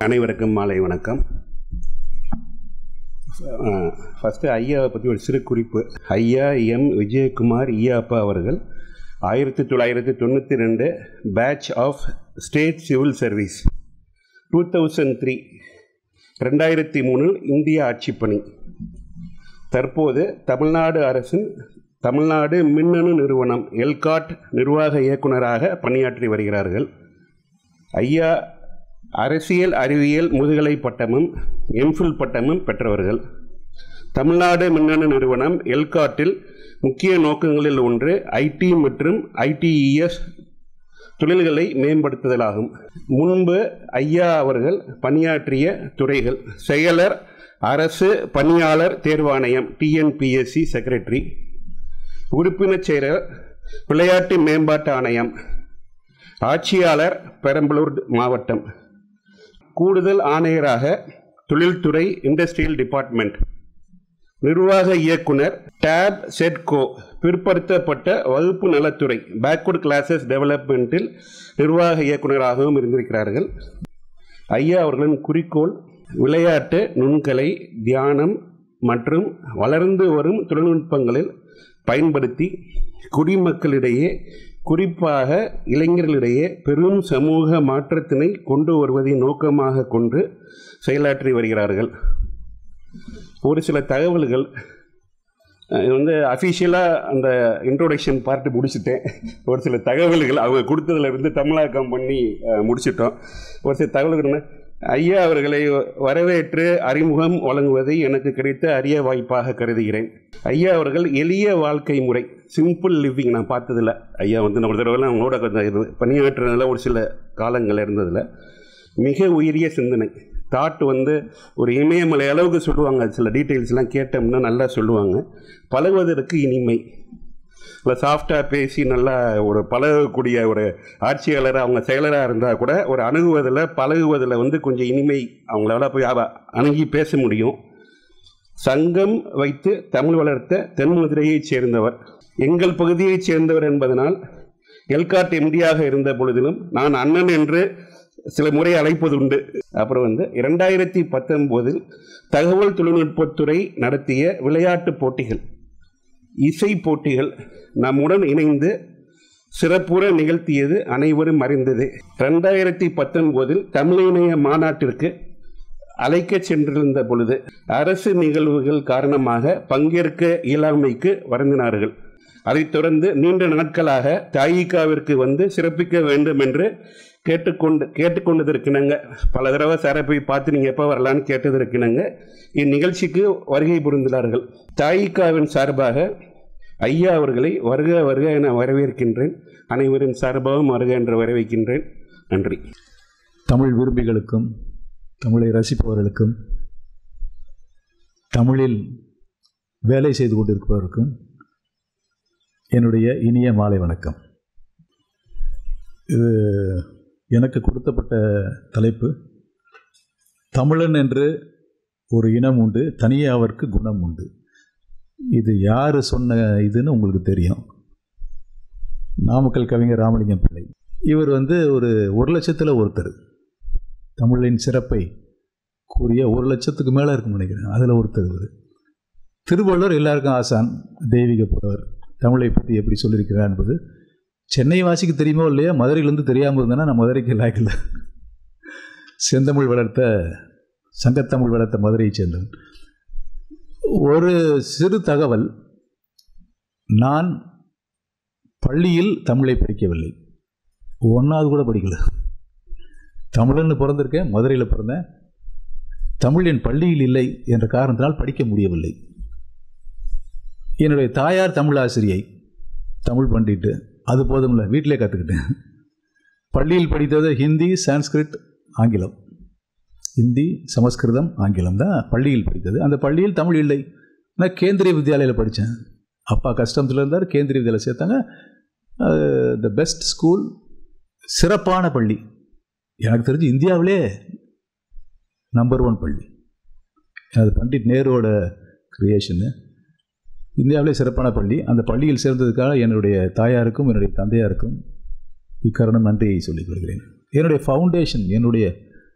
அனைவருக்கும் மாலை வணக்கம் ஃபஸ்ட்டு ஐயாவை பற்றி ஒரு சிறு குறிப்பு ஐயா எம் விஜயகுமார் ஈயாப்பா அவர்கள் ஆயிரத்தி தொள்ளாயிரத்தி தொண்ணூற்றி ரெண்டு batch of state civil service two thousand three ரெண்டாயிரத்தி மூணில் இந்திய ஆட்சிப்பணி தற்போது தமிழ்நாடு அரசின் தமிழ்நாடு மின்னணு நிறுவனம் எல்காட் நிர்வாக இயக்குனராக பணியாற்றி வருகிறார்கள் ஐயா அரசியல் அறிவியல் முதுகலை பட்டமும் எம்ஃபில் பட்டமும் பெற்றவர்கள் தமிழ்நாடு மின்னணு நிறுவனம் எல்காட்டில் முக்கிய நோக்கங்களில் ஒன்று ஐடி மற்றும் ஐடிஇஎஸ் தொழில்களை மேம்படுத்துதலாகும் முன்பு ஐயா அவர்கள் பணியாற்றிய துறைகள் செயலர் அரசு பணியாளர் தேர்வாணையம் டிஎன்பிஎஸ்சி செக்ரட்டரி உறுப்பினர் செயலர் விளையாட்டு மேம்பாட்டு ஆணையம் ஆட்சியாளர் பெரம்பலூர் மாவட்டம் கூடுதல் ஆணையராக தொழில்துறை இண்டஸ்ட்ரியல் டிபார்ட்மெண்ட் நிர்வாக இயக்குனர் டேப் செட்கோ பிற்படுத்தப்பட்ட வகுப்பு நலத்துறை பேக்வர்ட் கிளாஸஸ் டெவலப்மெண்ட்டில் நிர்வாக இயக்குனராகவும் இருந்திருக்கிறார்கள் ஐயா அவர்களின் குறிக்கோள் விளையாட்டு நுண்கலை தியானம் மற்றும் வளர்ந்து வரும் தொழில்நுட்பங்களில் பயன்படுத்தி குடிமக்களிடையே குறிப்பாக இளைஞர்களிடையே பெரும் சமூக மாற்றத்தினை கொண்டு வருவதை நோக்கமாக கொண்டு செயலாற்றி வருகிறார்கள் ஒரு சில தகவல்கள் இது வந்து அஃபிஷியலாக அந்த இன்ட்ரோடக்ஷன் பார்ட்டு முடிச்சுட்டேன் ஒரு சில தகவல்கள் அவங்க கொடுத்ததுல இருந்து தமிழாக்கம் பண்ணி அஹ், முடிச்சிட்டோம் ஒரு சில தகவல்கள் என்ன ஐயா அவர்களை வரவேற்று அறிமுகம் வழங்குவதை எனக்கு கிடைத்த அரிய வாய்ப்பாக கருதுகிறேன் ஐயா அவர்கள் எளிய வாழ்க்கை முறை சிம்பிள் லிவிங் நான் பார்த்ததில்ல ஐயா வந்து நான் ஒரு தடவை அவங்களோட கொஞ்சம் இது பணியாற்றுறதுல ஒரு சில காலங்கள் இருந்ததில் மிக உயரிய சிந்தனை தாட் வந்து ஒரு இமயமலை அளவுக்கு சொல்லுவாங்க சில டீட்டெயில்ஸ்லாம் கேட்டோம்னா நல்லா சொல்லுவாங்க பழகுவதற்கு இனிமை இல்லை சாஃப்டாக பேசி நல்லா ஒரு பழகக்கூடிய ஒரு ஆட்சியாளர் அவங்க செயலராக இருந்தால் கூட ஒரு அணுகுவதில் பழகுவதில் வந்து கொஞ்சம் இனிமை அவங்களால போய் அவ- அணுகி பேச முடியும் சங்கம் வைத்து தமிழ் வளர்த்த தென்மதுரையைச் சேர்ந்தவர் எங்கள் பகுதியைச் சேர்ந்தவர் என்பதனால் எல்காட் எம்டியாக இருந்த பொழுதிலும் நான் அண்ணன் என்று சில முறை அழைப்பது உண்டு அப்புறம் வந்து இரண்டாயிரத்தி பத்தொம்போதில் தகவல் தொழில்நுட்பத்துறை நடத்திய விளையாட்டுப் போட்டிகள் இசை போட்டிகள் நம்முடன் இணைந்து சிறப்புற நிகழ்த்தியது அனைவரும் அறிந்தது ரெண்டாயிரத்தி பத்தொன்பதில் தமிழிணைய மாநாட்டிற்கு அழைக்கச் சென்றிருந்த பொழுது அரசு நிகழ்வுகள் காரணமாக பங்கேற்க இயலாமைக்கு வருந்தினார்கள் அதைத் தொடர்ந்து நீண்ட நாட்களாக தாயிகாவிற்கு வந்து சிறப்பிக்க வேண்டும் என்று கேட்டுக்கொண்டு கேட்டுக்கொண்டதற்கிணங்க பல தடவை சாரை போய் பார்த்து நீங்கள் எப்போ வரலான்னு கேட்டதற்கிணங்க இந்நிகழ்ச்சிக்கு வருகை புரிந்தார்கள் தாயிகாவின் சார்பாக ஐயா அவர்களை வருக வருக என வரவேற்கின்றேன் அனைவரின் சார்பாகவும் வருக என்று வரவேற்கின்றேன் நன்றி தமிழ் விரும்பிகளுக்கும் தமிழை ரசிப்பவர்களுக்கும் தமிழில் வேலை செய்து கொண்டிருப்பவருக்கும் என்னுடைய இனிய மாலை வணக்கம் இது எனக்கு கொடுத்தப்பட்ட தலைப்பு தமிழன் என்று ஒரு இனம் உண்டு தனியே அவருக்கு குணம் உண்டு இது யார் சொன்ன இதுன்னு உங்களுக்கு தெரியும் நாமக்கல் கவிஞர் ராமலிங்கம் பிள்ளை இவர் வந்து ஒரு ஒரு லட்சத்தில் ஒருத்தர் தமிழின் சிறப்பை கூறிய ஒரு லட்சத்துக்கு மேலே இருக்கும்னு நினைக்கிறேன் அதில் ஒருத்தர் இவர் திருவள்ளுவர் எல்லாருக்கும் ஆசான் தெய்வீக புலவர் தமிழை பற்றி எப்படி சொல்லியிருக்கிறார் என்பது சென்னை வாசிக்கு தெரியுமோ இல்லையா மதுரையிலேருந்து தெரியாமல் இருந்தேன்னா நான் மதுரைக்கு லாய்க்கல செந்தமிழ் வளர்த்த சங்கத்தமிழ் வளர்த்த மதுரையைச் சேர்ந்தவன் ஒரு சிறு தகவல் நான் பள்ளியில் தமிழை படிக்கவில்லை ஒன்றாவது கூட படிக்கல தமிழன்னு பிறந்திருக்கேன் மதுரையில் பிறந்தேன் தமிழ் என் பள்ளியில் இல்லை என்ற காரணத்தினால் படிக்க முடியவில்லை என்னுடைய தாயார் தமிழ் ஆசிரியை தமிழ் பண்டிட்டு அது போதும்ல வீட்டிலே கற்றுக்கிட்டேன் பள்ளியில் படித்தது ஹிந்தி சான்ஸ்கிரிட் ஆங்கிலம் ஹிந்தி சமஸ்கிருதம் ஆங்கிலம் தான் பள்ளியில் படித்தது அந்த பள்ளியில் தமிழ் இல்லை நான் கேந்திரிய வித்யாலயில் படித்தேன் அப்பா கஷ்டத்தில் இருந்தார் கேந்திரிய வித்யாலயம் சேர்த்தாங்க த பெஸ்ட் ஸ்கூல் சிறப்பான பள்ளி எனக்கு தெரிஞ்சு இந்தியாவிலே நம்பர் ஒன் பள்ளி அது பண்டிட் நேருவோட கிரியேஷனு இந்தியாவிலே சிறப்பான பள்ளி அந்த பள்ளியில் சேர்ந்ததுக்காக என்னுடைய தாயாருக்கும் என்னுடைய தந்தையாருக்கும் இக்கரணம் நன்றியை சொல்லிக் கொள்கிறேன் என்னுடைய ஃபவுண்டேஷன் என்னுடைய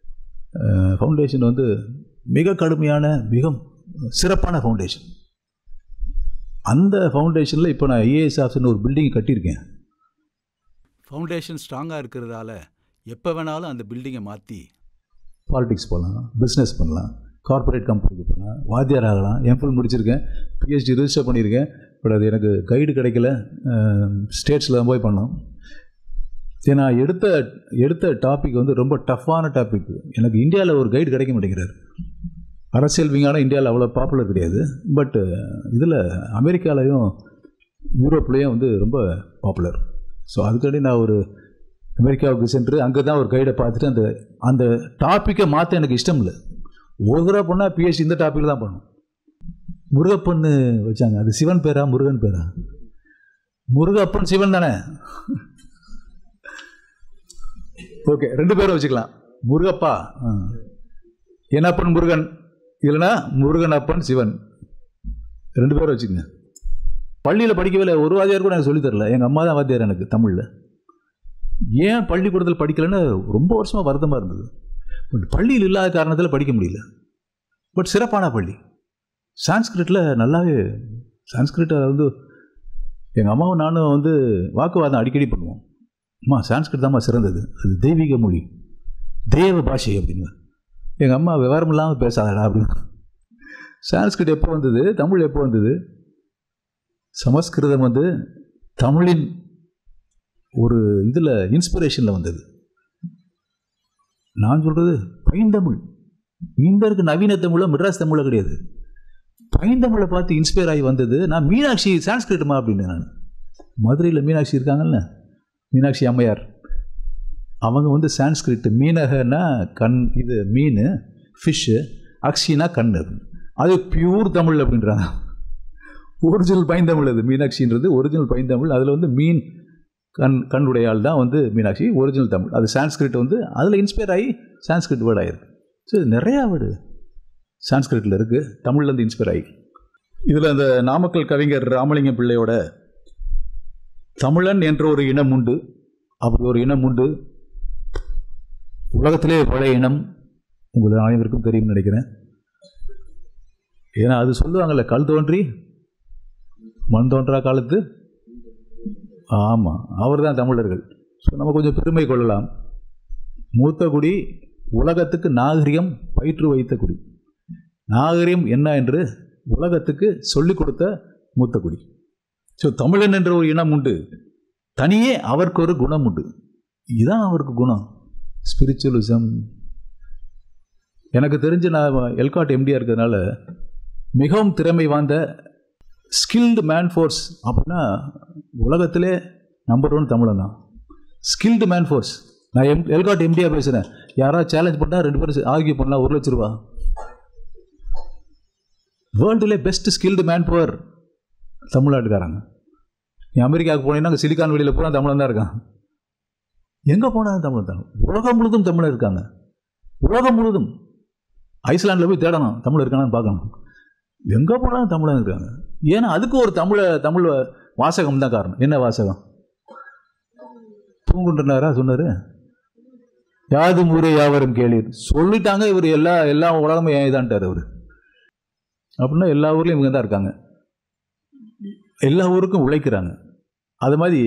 ஃபவுண்டேஷன் வந்து மிக கடுமையான மிக சிறப்பான ஃபவுண்டேஷன் அந்த ஃபவுண்டேஷனில் இப்போ நான் ஐஏஎஸ் ஆஃபீஸ்னு ஒரு பில்டிங் கட்டியிருக்கேன் ஃபவுண்டேஷன் ஸ்ட்ராங்காக இருக்கிறதால எப்போ வேணாலும் அந்த பில்டிங்கை மாற்றி பாலிடிக்ஸ் போகலாம் பிஸ்னஸ் பண்ணலாம் கார்ப்பரேட் கம்பெனிக்கு போகலாம் வாத்தியார் ஆகலாம் எம்ஃபில் முடிச்சிருக்கேன் பிஹெச்டி ரிஜிஸ்டர் பண்ணியிருக்கேன் பட் அது எனக்கு கைடு கிடைக்கல ஸ்டேட்ஸில் தான் போய் பண்ணோம் சரி நான் எடுத்த எடுத்த டாபிக் வந்து ரொம்ப டஃப்பான டாபிக் எனக்கு இந்தியாவில் ஒரு கைடு கிடைக்க மாட்டேங்கிறார் அரசியல் விஞ்ஞானம் இந்தியாவில் அவ்வளோ பாப்புலர் கிடையாது பட் இதில் அமெரிக்காலையும் யூரோப்லேயும் வந்து ரொம்ப பாப்புலர் ஸோ அதுக்காண்டி நான் ஒரு அமெரிக்காவுக்கு சென்று அங்கே தான் ஒரு கைடை பார்த்துட்டு அந்த அந்த டாப்பிக்கை மாற்ற எனக்கு இஷ்டம் இல்லை ஒரு தடவை பண்ணால் பிஹெச்டி இந்த டாப்பிக்கில் தான் பண்ணணும் முருகப்பன்னு வச்சாங்க அது சிவன் பேரா முருகன் பேரா முருகப்பன் சிவன் தானே ஓகே ரெண்டு பேரும் வச்சுக்கலாம் முருகப்பா ஆ. என்னப்பன் முருகன் இல்லைன்னா முருகன் அப்பன் சிவன் ரெண்டு பேரும் வச்சுக்கோங்க பள்ளியில் படிக்கவே இல்லை ஒரு வாத்தியார் கூட எனக்கு சொல்லித் தரல எங்கள் அம்மா தான் வாத்தியார் எனக்கு தமிழில் ஏன் பள்ளிக்கூடத்தில் படிக்கலைன்னு ரொம்ப வருஷமாக வருத்தமாக இருந்தது பட் பள்ளியில் இல்லாத காரணத்தில் படிக்க முடியல பட் சிறப்பான பள்ளி சான்ஸ்கிரிட்டில் நல்லாவே சான்ஸ்கிரிட்டை வந்து எங்கள் அம்மாவும் நானும் வந்து வாக்குவாதம் அடிக்கடி பண்ணுவோம் அம்மா சான்ஸ்கிரிட் தான்மா சிறந்தது அது தெய்வீக மொழி தேவ பாஷை அப்படின்னு எங்கள் அம்மா விவரம் இல்லாமல் பேசாதடா அப்படின்னு சான்ஸ்கிரிட் எப்போ வந்தது தமிழ் எப்போ வந்தது சமஸ்கிருதம் வந்து தமிழின் ஒரு இதில் இன்ஸ்பிரேஷனில் வந்தது நான் சொல்கிறது பைந்தமிழ் இந்த இருக்க நவீன தமிழோ மெட்ராஸ் தமிழோ கிடையாது பைந்தமிழை பார்த்து இன்ஸ்பயர் ஆகி வந்தது நான் மீனாட்சி சான்ஸ்கிரிட்டுமா அப்படின்னு நான் மதுரையில் மீனாட்சி இருக்காங்கல்ல மீனாட்சி அம்மையார் அவங்க வந்து சான்ஸ்கிரிட் மீனகன்னா கண் இது மீன் ஃபிஷ்ஷு அக்ஷினா கண் அது பியூர் தமிழ் அப்படின்றாங்க ஒரிஜினல் பைந்தமிழ் அது மீனாட்சின்றது ஒரிஜினல் பைந்தமிழ் அதில் வந்து மீன் கண் கண்ணுடையாள் தான் வந்து மீனாட்சி ஒரிஜினல் தமிழ் அது சான்ஸ்கிரிட் வந்து அதில் இன்ஸ்பயர் ஆகி சான்ஸ்கிரிட் வேர்ட் ஆயிருக்கு ஸோ இது நிறையா வேர்டு சான்ஸ்கிரிட்டில் இருக்குது தமிழ்லேருந்து இன்ஸ்பயர் ஆகி இதில் அந்த நாமக்கல் கவிஞர் ராமலிங்கம் பிள்ளையோட தமிழன் என்ற ஒரு இனம் உண்டு அப்படி ஒரு இனம் உண்டு உலகத்திலே பழைய இனம் உங்களுக்கு அனைவருக்கும் தெரியும்னு நினைக்கிறேன் ஏன்னா அது சொல்லுவாங்கல்ல கல் தோன்றி மண் தோன்றா காலத்து ஆமாம் அவர் தான் தமிழர்கள் ஸோ நம்ம கொஞ்சம் பெருமை கொள்ளலாம் மூத்த குடி உலகத்துக்கு நாகரிகம் பயிற்று வைத்த குடி நாகரிகம் என்ன என்று உலகத்துக்கு சொல்லிக் கொடுத்த மூத்த குடி ஸோ தமிழன் என்ற ஒரு இனம் உண்டு தனியே அவருக்கு ஒரு குணம் உண்டு இதுதான் அவருக்கு குணம் ஸ்பிரிச்சுவலிசம் எனக்கு தெரிஞ்சு நான் எல்காட் எம்டியாக இருக்கிறதுனால மிகவும் திறமை வாய்ந்த ஸ்கில்டு மேன் ஃபோர்ஸ் அப்படின்னா உலகத்திலே நம்பர் ஒன் தமிழன் தான் ஸ்கில்டு மேன் ஃபோர்ஸ் நான் எம் எல்காட் எம்டியாக பேசுகிறேன் யாராவது சேலஞ்ச் பண்ணால் ரெண்டு பேரும் ஆர்கியூ பண்ணலாம் ஒரு லட்ச ரூபா வேர்ல்டுலே பெஸ்ட் ஸ்கில்டு மேன் பவர் தமிழ்நாட்டுக்காரங்க நீ அமெரிக்காவுக்கு போனீங்கன்னா அங்கே சிலிக்கான் வெளியில் பூரா தமிழன் தான் இருக்கான் எங்கே போனாலும் தமிழ் தான் உலகம் முழுதும் தமிழர் இருக்காங்க உலகம் முழுதும் ஐஸ்லாண்டில் போய் தேடணும் தமிழ் இருக்கானான்னு பார்க்கணும் எங்கே போனாலும் தமிழன் இருக்காங்க ஏன்னா அதுக்கு ஒரு தமிழ தமிழ் வாசகம் தான் காரணம் என்ன வாசகம் தூங்குன்றனாரா சொன்னார் யாதும் ஊரே யாவரும் கேளீர் சொல்லிட்டாங்க இவர் எல்லா எல்லா உலகமும் ஏன் இதான்ட்டார் அவர் அப்படின்னா எல்லா ஊர்லேயும் இவங்க தான் இருக்காங்க எல்லா ஊருக்கும் உழைக்கிறாங்க அது மாதிரி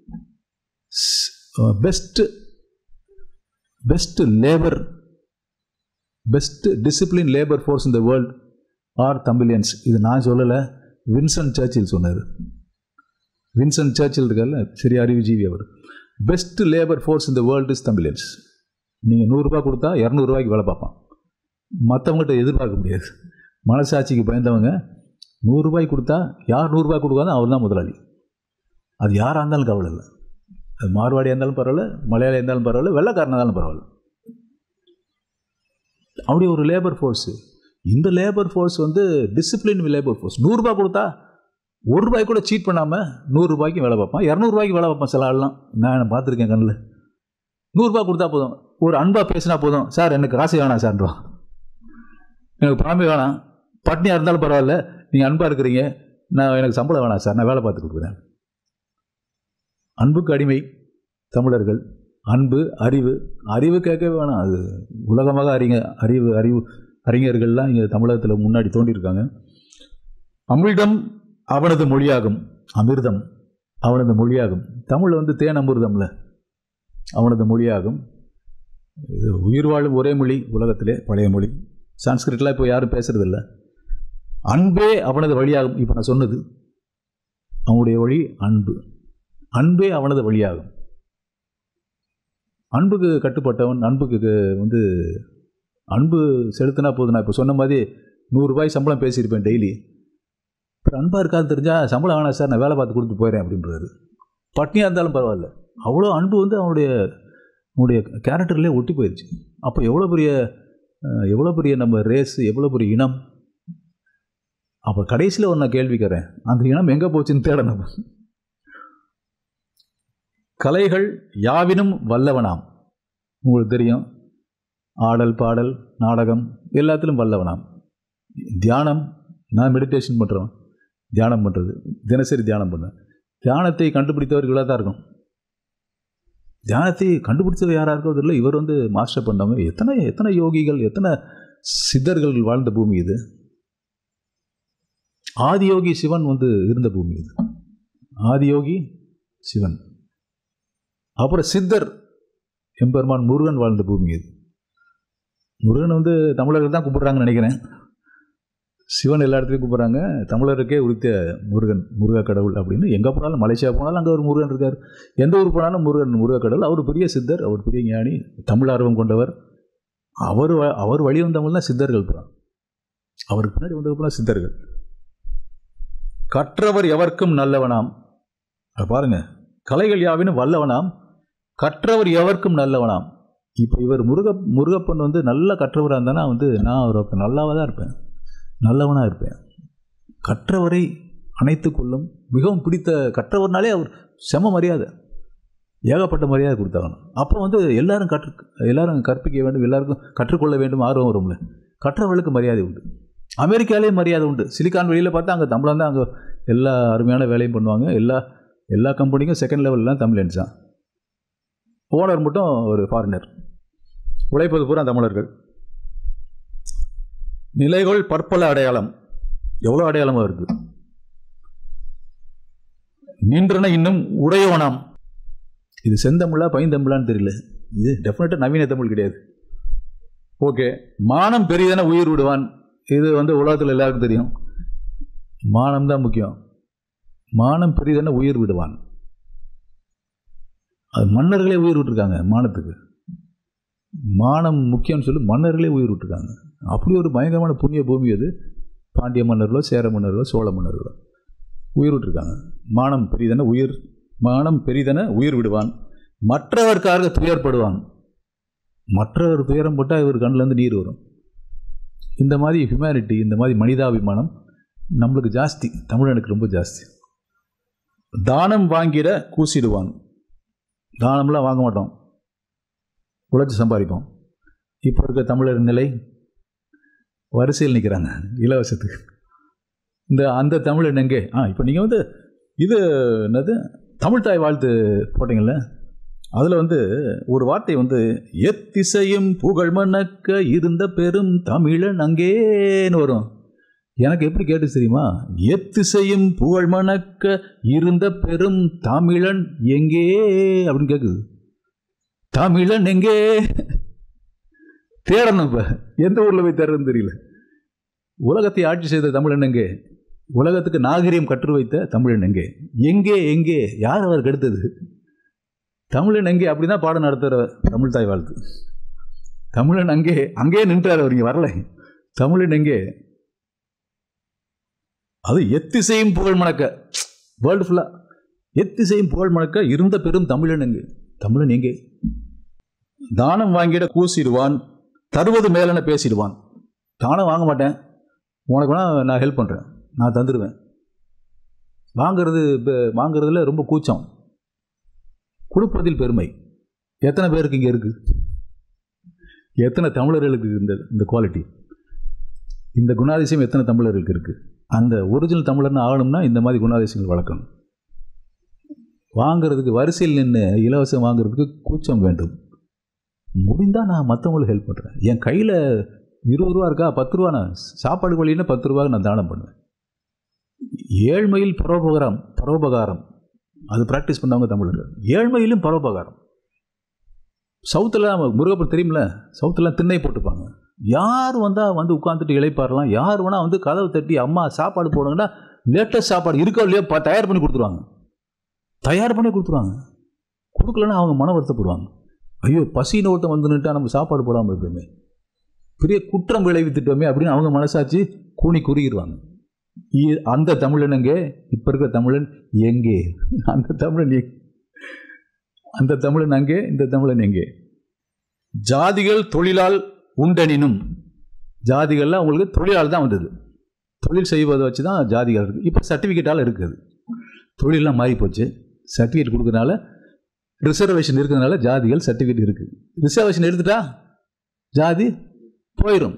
best best labour best discipline labour force in the world are Tamilians இது நான் சொல்லலை வின்சன் சர்ச்சில் சொன்னார் வின்சன் சர்ச்சில் இருக்கார்ல சரி அறிவுஜீவி அவர் பெஸ்ட் லேபர் ஃபோர்ஸ் இந்த வேர்ல்டு இஸ் தமிழியன்ஸ் நீங்கள் நூறுரூபா கொடுத்தா இரநூறுபாய்க்கு வேலை பார்ப்பான் மற்றவங்ககிட்ட எதிர்பார்க்க முடியாது மனசாட்சிக்கு பயந்தவங்க நூறுரூபாய்க்கு கொடுத்தா யார் நூறுரூபாய் கொடுக்காதோ அவர் தான் முதலாளி அது யாராக இருந்தாலும் கவலை இல்லை அது மார்வாடியாக இருந்தாலும் பரவாயில்ல மலையாளியாக இருந்தாலும் பரவாயில்ல வெள்ளைக்காரனாக இருந்தாலும் பரவாயில்ல அப்படி ஒரு லேபர் ஃபோர்ஸு இந்த லேபர் ஃபோர்ஸ் வந்து டிசிப்ளின் லேபர் ஃபோர்ஸ் நூறுரூபா கொடுத்தா ஒரு ரூபாய் கூட சீட் பண்ணாமல் நூறுரூபாய்க்கு வேலை பார்ப்பான் இரநூறுபாய்க்கு வேலை பார்ப்பான் சில ஆள்லாம் நான் பார்த்துருக்கேன் கண்ணில் நூறுரூபா கொடுத்தா போதும் ஒரு அன்பாக பேசினா போதும் சார் எனக்கு காசு வேணாம் சார்ன்றான் எனக்கு பணமே வேணாம் பட்னியாக இருந்தாலும் பரவாயில்ல நீங்கள் அன்பாக இருக்கிறீங்க நான் எனக்கு சம்பளம் வேணாம் சார் நான் வேலை பார்த்து கொடுக்குறேன் அன்புக்கு அடிமை தமிழர்கள் அன்பு அறிவு அறிவு கேட்கவே வேணாம் அது உலகமாக அறிஞ அறிவு அறிவு அறிஞர்கள்லாம் இங்கே தமிழகத்தில் முன்னாடி தோண்டியிருக்காங்க அமிர்தம் அவனது மொழியாகும் அமிர்தம் அவனது மொழியாகும் தமிழ் வந்து தேன் அமிர்தம்ல அவனது மொழியாகும் இது உயிர் வாழும் ஒரே மொழி உலகத்திலே பழைய மொழி சான்ஸ்கிரிட்லாம் இப்போ யாரும் பேசுறதில்ல அன்பே அவனது வழியாகும் இப்போ நான் சொன்னது அவனுடைய வழி அன்பு அன்பே அவனது வழியாகும் அன்புக்கு கட்டுப்பட்டவன் அன்புக்கு வந்து அன்பு செலுத்தினா போதும் நான் இப்போ சொன்ன மாதிரி நூறுரூபாய் சம்பளம் பேசியிருப்பேன் டெய்லி இப்போ அன்பாக இருக்காது தெரிஞ்சால் சம்பளம் வேணாம் சார் நான் வேலை பார்த்து கொடுத்து போயிடுறேன் அப்படின்றாரு பட்னியாக இருந்தாலும் பரவாயில்ல அவ்வளோ அன்பு வந்து அவனுடைய அவனுடைய கேரக்டர்லேயே ஒட்டி போயிடுச்சு அப்போ எவ்வளோ பெரிய அஹ், எவ்வளோ பெரிய நம்ம ரேஸ் எவ்வளோ பெரிய இனம் அப்போ கடைசியில் ஒரு நான் கேள்வி கேட்குறேன் அந்த இனம் எங்கே போச்சுன்னு தேடணும் கலைகள் யாவினும் வல்லவனாம் உங்களுக்கு தெரியும் ஆடல் பாடல் நாடகம் எல்லாத்திலும் வல்லவனாம் தியானம் நான் மெடிடேஷன் பண்ணுறோம் தியானம் பண்ணுறது தினசரி தியானம் பண்ணுவேன் தியானத்தை கண்டுபிடித்தவர் இவ்வளோ தான் இருக்கும் தியானத்தை கண்டுபிடிச்சவர் யாராக இருக்கோ இல்லை இவர் வந்து மாஸ்டர் பண்ணவங்க எத்தனை எத்தனை யோகிகள் எத்தனை சித்தர்கள் வாழ்ந்த பூமி இது ஆதியோகி சிவன் வந்து இருந்த பூமி இது ஆதியோகி சிவன் அப்புறம் சித்தர் எம்பெருமான் முருகன் வாழ்ந்த பூமி இது முருகன் வந்து தமிழர்கள் தான் கும்பிட்றாங்கன்னு நினைக்கிறேன் சிவன் எல்லா இடத்துலையும் கும்பிட்றாங்க தமிழருக்கே உரித்த முருகன் முருக கடவுள் அப்படின்னு எங்கே போனாலும் மலேசியா போனாலும் அங்கே ஒரு முருகன் இருக்கார் எந்த ஊர் போனாலும் முருகன் முருக கடவுள் அவர் பெரிய சித்தர் அவர் பெரிய ஞானி தமிழ் ஆர்வம் கொண்டவர் அவர் வ- அவர் வழி வந்தவங்களாம் சித்தர்கள் தான் அவருக்கு பின்னாடி வந்தவங்களாம் சித்தர்கள் கற்றவர் எவர்க்கும் நல்லவனாம் அத பாருங்க கலைகள் யாவினும் வல்லவனாம் கற்றவர் எவர்க்கும் நல்லவனாம் இப்போ இவர் முருக முருகப்பன் வந்து நல்ல கற்றவராக இருந்தானா வந்து நான் அவர் நல்லாவாக தான் இருப்பேன் நல்லவனாக இருப்பேன் கற்றவரை அணைத்து கொள்ளும் மிகவும் பிடித்த கற்றவர்னாலே அவர் செம மரியாதை ஏகப்பட்ட மரியாதை கொடுத்தாங்க அப்போ வந்து எல்லாரும் கற்று எல்லாரும் கற்பிக்க வேண்டும் எல்லாருக்கும் கற்றுக்கொள்ள வேண்டும் ஆர்வம் வரும்ல கற்றவர்களுக்கு மரியாதை உண்டு அமெரிக்காலே மரியாதை உண்டு சிலிக்கான் வெளியில் பார்த்தா அங்கே தமிழன் தான் அங்கே எல்லா அருமையான வேலையும் பண்ணுவாங்க எல்லா எல்லா கம்பெனிக்கும் செகண்ட் லெவல்லாம் தமிழன்ஸ் தான் ஓனர் மட்டும் ஒரு ஃபாரினர் உழைப்பது பூரா தமிழர்கள் நிலைகள் பற்பல அடையாளம் எவ்வளோ அடையாளமாக இருக்குது நின்றன இன்னும் உடையோனாம் இது செந்தமிழா பைந்தமிழான்னு தெரியல இது டெஃபினட்டாக நவீன தமிழ் கிடையாது ஓகே மானம் பெரியதான உயிர் விடுவான் இது வந்து உலகத்தில் எல்லாருக்கும் தெரியும் மானம் தான் முக்கியம் மானம் பெரியதான உயிர் விடுவான் அது மன்னர்களே உயிர் விட்டுருக்காங்க மானத்துக்கு மானம் முக்கியம்னு சொல்லி மன்னர்களே உயிர் விட்டுருக்காங்க அப்படி ஒரு பயங்கரமான புண்ணிய பூமி அது பாண்டிய மன்னர்களோ சேர மன்னர்களோ சோழ மன்னர்களோ உயிர் விட்டுருக்காங்க மானம் பெரிதென உயிர் மானம் பெரிதென உயிர் விடுவான் மற்றவர்க்காக துயர்படுவான் மற்றவர் துயரம் போட்டால் இவர் கண்ணிலேருந்து நீர் வரும் இந்த மாதிரி ஹியூமனிட்டி இந்த மாதிரி மனிதாபிமானம் நம்மளுக்கு ஜாஸ்தி தமிழனுக்கு ரொம்ப ஜாஸ்தி தானம் வாங்கிட கூசிடுவான் தானம்லாம் வாங்க மாட்டோம் உழைச்சி சம்பாதிப்போம் இப்போ இருக்க தமிழர் நிலை வரிசையில் நிற்கிறாங்க இலவசத்துக்கு இந்த அந்த தமிழன் எங்கே ஆ இப்போ நீங்கள் வந்து இது என்னது தமிழ் தாய் வாழ்த்து போட்டிங்கள்ல அதில் வந்து ஒரு வார்த்தை வந்து எத்திசையும் புகழ் மணக்க இருந்த பெரும் தமிழன் அங்கேன்னு வரும் எனக்கு எப்படி கேட்டு தெரியுமா எத்திசையும் புகழ் மணக்க இருந்த பெரும் தமிழன் எங்கே அப்படின்னு கேட்குது தமிழன் எங்கே தேடணும் இப்போ எந்த ஊரில் போய் தேடுறதுன்னு தெரியல உலகத்தை ஆட்சி செய்த தமிழன் எங்கே உலகத்துக்கு நாகரிகம் கற்று வைத்த தமிழன் எங்கே எங்கே எங்கே யார் அவருக்கு எடுத்தது தமிழன் எங்கே அப்படி தான் பாடம் நடத்துகிற தமிழ் தாய் வாழ்த்து தமிழன் அங்கே அங்கேயே நின்றார் அவர் இங்கே வரல தமிழன் எங்கே அது எத்திசையும் புகழ் மணக்க வேர்ல்டு ஃபுல்லாக எத்திசையும் புகழ் மணக்க இருந்த பெரும் தமிழன் எங்கே தமிழன் எங்கே தானம் வாங்கிட கூசிடுவான் தருவது மேலென பேசிடுவான் தானம் வாங்க மாட்டேன் உனக்கு வேணா நான் ஹெல்ப் பண்ணுறேன் நான் தந்துடுவேன் வாங்கிறது இப்போ வாங்குறதுல ரொம்ப கூச்சம் கொடுப்பதில் பெருமை எத்தனை பேருக்கு இங்கே இருக்குது எத்தனை தமிழர்களுக்கு இந்த இந்த குவாலிட்டி இந்த குணாதிசயம் எத்தனை தமிழர்களுக்கு இருக்குது அந்த ஒரிஜினல் தமிழர்னு ஆகணும்னா இந்த மாதிரி குணாதிசயங்கள் வளர்க்கணும் வாங்குறதுக்கு வரிசையில் நின்று இலவசம் வாங்குறதுக்கு கூச்சம் வேண்டும் முடிந்தால் நான் மற்றவங்களுக்கு ஹெல்ப் பண்ணுறேன் என் கையில் இருபது ரூபா இருக்கா பத்து ரூபா நான் சாப்பாடு வழின்னா பத்து ரூபா நான் தானம் பண்ணுவேன் ஏழ்மையில் பரோபகாரம் பரோபகாரம் அது ப்ராக்டிஸ் பண்ணவங்க தமிழர்கள் ஏழ்மையிலும் பரோபகாரம் சவுத்தில் முருகப்பன் தெரியுமில்ல சவுத்தில் திண்ணை போட்டுப்பாங்க யார் வந்தால் வந்து உட்காந்துட்டு இழைப்பாரலாம் யார் வேணால் வந்து கதவை தட்டி அம்மா சாப்பாடு போடுங்கன்னா லேட்டஸ்ட் சாப்பாடு இருக்கோ இல்லையோ ப- தயார் பண்ணி கொடுத்துருவாங்க தயார் பண்ணி கொடுத்துருவாங்க கொடுக்கலன்னா அவங்க மன வருத்தப்படுவாங்க ஐயோ பசின்னு ஒருத்தன் வந்து நின்னுட்டா நம்ம சாப்பாடு போடாமல் இருப்போமே பெரிய குற்றம் விளைவித்துட்டோமே அப்படின்னு அவங்க மனசாச்சு கூனி குறுகிடுவாங்க இ- அந்த தமிழன் எங்கே இப்போ இருக்கிற தமிழன் எங்கே அந்த தமிழன் எங்கே அந்த தமிழன் அங்கே இந்த தமிழன் எங்கே ஜாதிகள் தொழிலால் உண்டெனினும் ஜாதிகள்லாம் அவங்களுக்கு தொழிலால் தான் வந்தது தொழில் செய்வதை வச்சு தான் ஜாதிகள் இருக்குது இப்போ சர்டிஃபிகேட்டால் இருக்குது தொழிலெலாம் மாறி போச்சு சர்டிஃபிகேட் கொடுக்கறனால ரிசர்வேஷன் இருக்கிறதுனால ஜாதிகள் சர்டிஃபிகேட் இருக்குது ரிசர்வேஷன் எடுத்துட்டா ஜாதி போயிடும்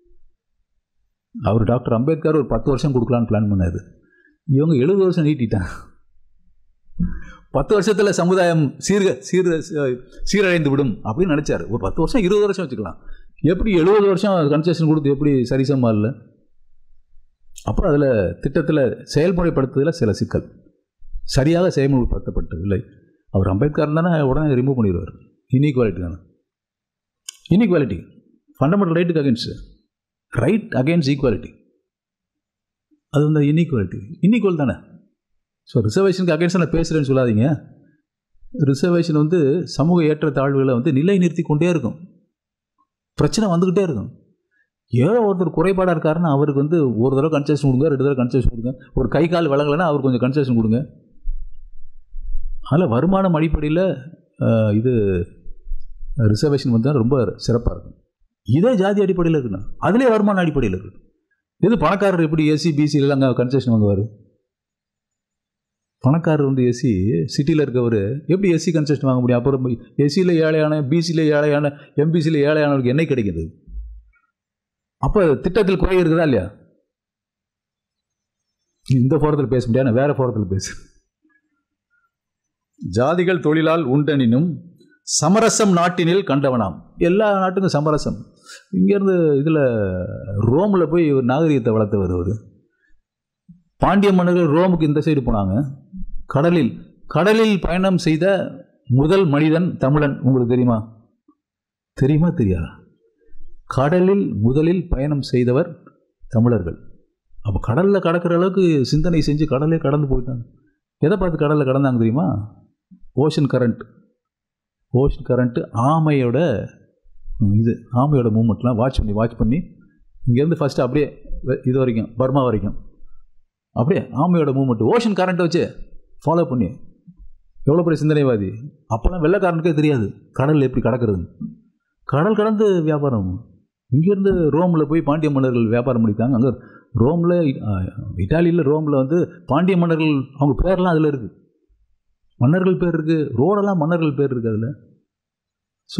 அவர் டாக்டர் அம்பேத்கர் ஒரு பத்து வருஷம் கொடுக்கலான்னு பிளான் பண்ணாரு இவங்க எழுபது வருஷம் நீட்டிட்டாங்க பத்து வருஷத்தில் சமுதாயம் சீர்க சீர் சீரழிந்து விடும் அப்படின்னு நினச்சாரு ஒரு பத்து வருஷம் இருபது வருஷம் வச்சுக்கலாம் எப்படி எழுபது வருஷம் கன்செஷன் கொடுத்து எப்படி சரிசமா இல்லை அப்புறம் அதில் திட்டத்தில் செயல்முறைப்படுத்துறதுல சில சிக்கல் சரியாக செயல்முறைப்படுத்தப்பட்டதில்லை அவர் அம்பேத்கர் தானே உடனே ரிமூவ் பண்ணிடுவார் இன்இக்வாலிட்டி தானே இன்இக்வாலிட்டி ஃபண்டமெண்டல் ரைட்டுக்கு அகேன்ஸ்ட் ரைட் அகேன்ஸ்ட் ஈக்குவாலிட்டி அது வந்து இன்இக்வாலிட்டி இன்இக்வல் தானே ஸோ ரிசர்வேஷனுக்கு அகேன்ஸ்ட் நான் பேசுகிறேன்னு சொல்லாதீங்க ரிசர்வேஷன் வந்து சமூக ஏற்ற தாழ்வுகளை வந்து நிலை நிறுத்தி கொண்டே இருக்கும் பிரச்சனை வந்துக்கிட்டே இருக்கும் ஏதோ ஒருத்தர் குறைபாடாக இருக்காருன்னா அவருக்கு வந்து ஒரு தடவை கன்செஷன் கொடுங்க ரெண்டு தடவை கன்செஷன் கொடுங்க ஒரு கை கால் வழங்கலைன்னா அவருக்கு கொஞ்சம் கன்செஷன் கொடுங்க அதில் வருமானம் அடிப்படையில் அஹ், இது ரிசர்வேஷன் வந்து ரொம்ப சிறப்பாக இருக்கும் இதே ஜாதி அடிப்படையில் இருக்குண்ணா அதிலே வருமான அடிப்படையில் இருக்கு இது பணக்காரர் எப்படி எஸ்சி பிசியில் அங்கே கன்செஷன் வாங்குவார் பணக்காரர் வந்து எஸ்சி சிட்டியில் இருக்கவர் எப்படி எஸ்சி கன்செஷன் வாங்க முடியும் அப்புறம் எஸ்சியில் ஏழையான பிசியில் ஏழையான எம்பிசியில் ஏழையானவருக்கு என்ன கிடைக்கிறது அப்போ திட்டத்தில் குறை இருக்குதா இல்லையா இந்த ஃபோரத்தில் பேச முடியாது நான் வேற ஃபோரத்தில் பேசு ஜாதிகள் தொழிலால் உண்டெனினும் சமரசம் நாட்டினில் கண்டவனாம் எல்லா நாட்டுக்கும் சமரசம் இங்கேருந்து இதில் ரோமில் போய் ஒரு நாகரிகத்தை வளர்த்தவர் அவர் பாண்டிய மன்னர்கள் ரோமுக்கு இந்த சைடு போனாங்க கடலில் கடலில் பயணம் செய்த முதல் மனிதன் தமிழன் உங்களுக்கு தெரியுமா தெரியுமா தெரியாதா கடலில் முதலில் பயணம் செய்தவர் தமிழர்கள் அப்போ கடலில் கடக்கிற அளவுக்கு சிந்தனை செஞ்சு கடலே கடந்து போயிட்டாங்க எதை பார்த்து கடலில் கடந்தாங்க தெரியுமா ஓஷன் கரண்ட் ஓஷன் கரண்ட்டு ஆமையோட ம், இது ஆமையோட மூமெண்ட்லாம் வாட்ச் பண்ணி வாட்ச் பண்ணி இங்கேருந்து ஃபஸ்ட்டு அப்படியே வெ- இது வரைக்கும் பர்மா வரைக்கும் அப்படியே ஆமையோட மூமெண்ட் ஓஷன் கரண்ட்டை வச்சு ஃபாலோ பண்ணி எவ்வளோ பெரிய சிந்தனைவாதி அப்போல்லாம் வெள்ளைக்காரனுக்கே தெரியாது கடல் எப்படி கடக்கிறதுன்னு கடல் கடந்து வியாபாரம் இங்கேருந்து ரோமில் போய் பாண்டிய மன்னர்கள் வியாபாரம் பண்ணிட்டாங்க அங்கே ரோமில் இட்டாலியில் ரோமில் வந்து பாண்டிய மன்னர்கள் அவங்க பேர்லாம் அதில் இருக்குது மன்னர்கள் பேர் இருக்குது ரோடெல்லாம் மன்னர்கள் பேர் இருக்குது அதில் ஸோ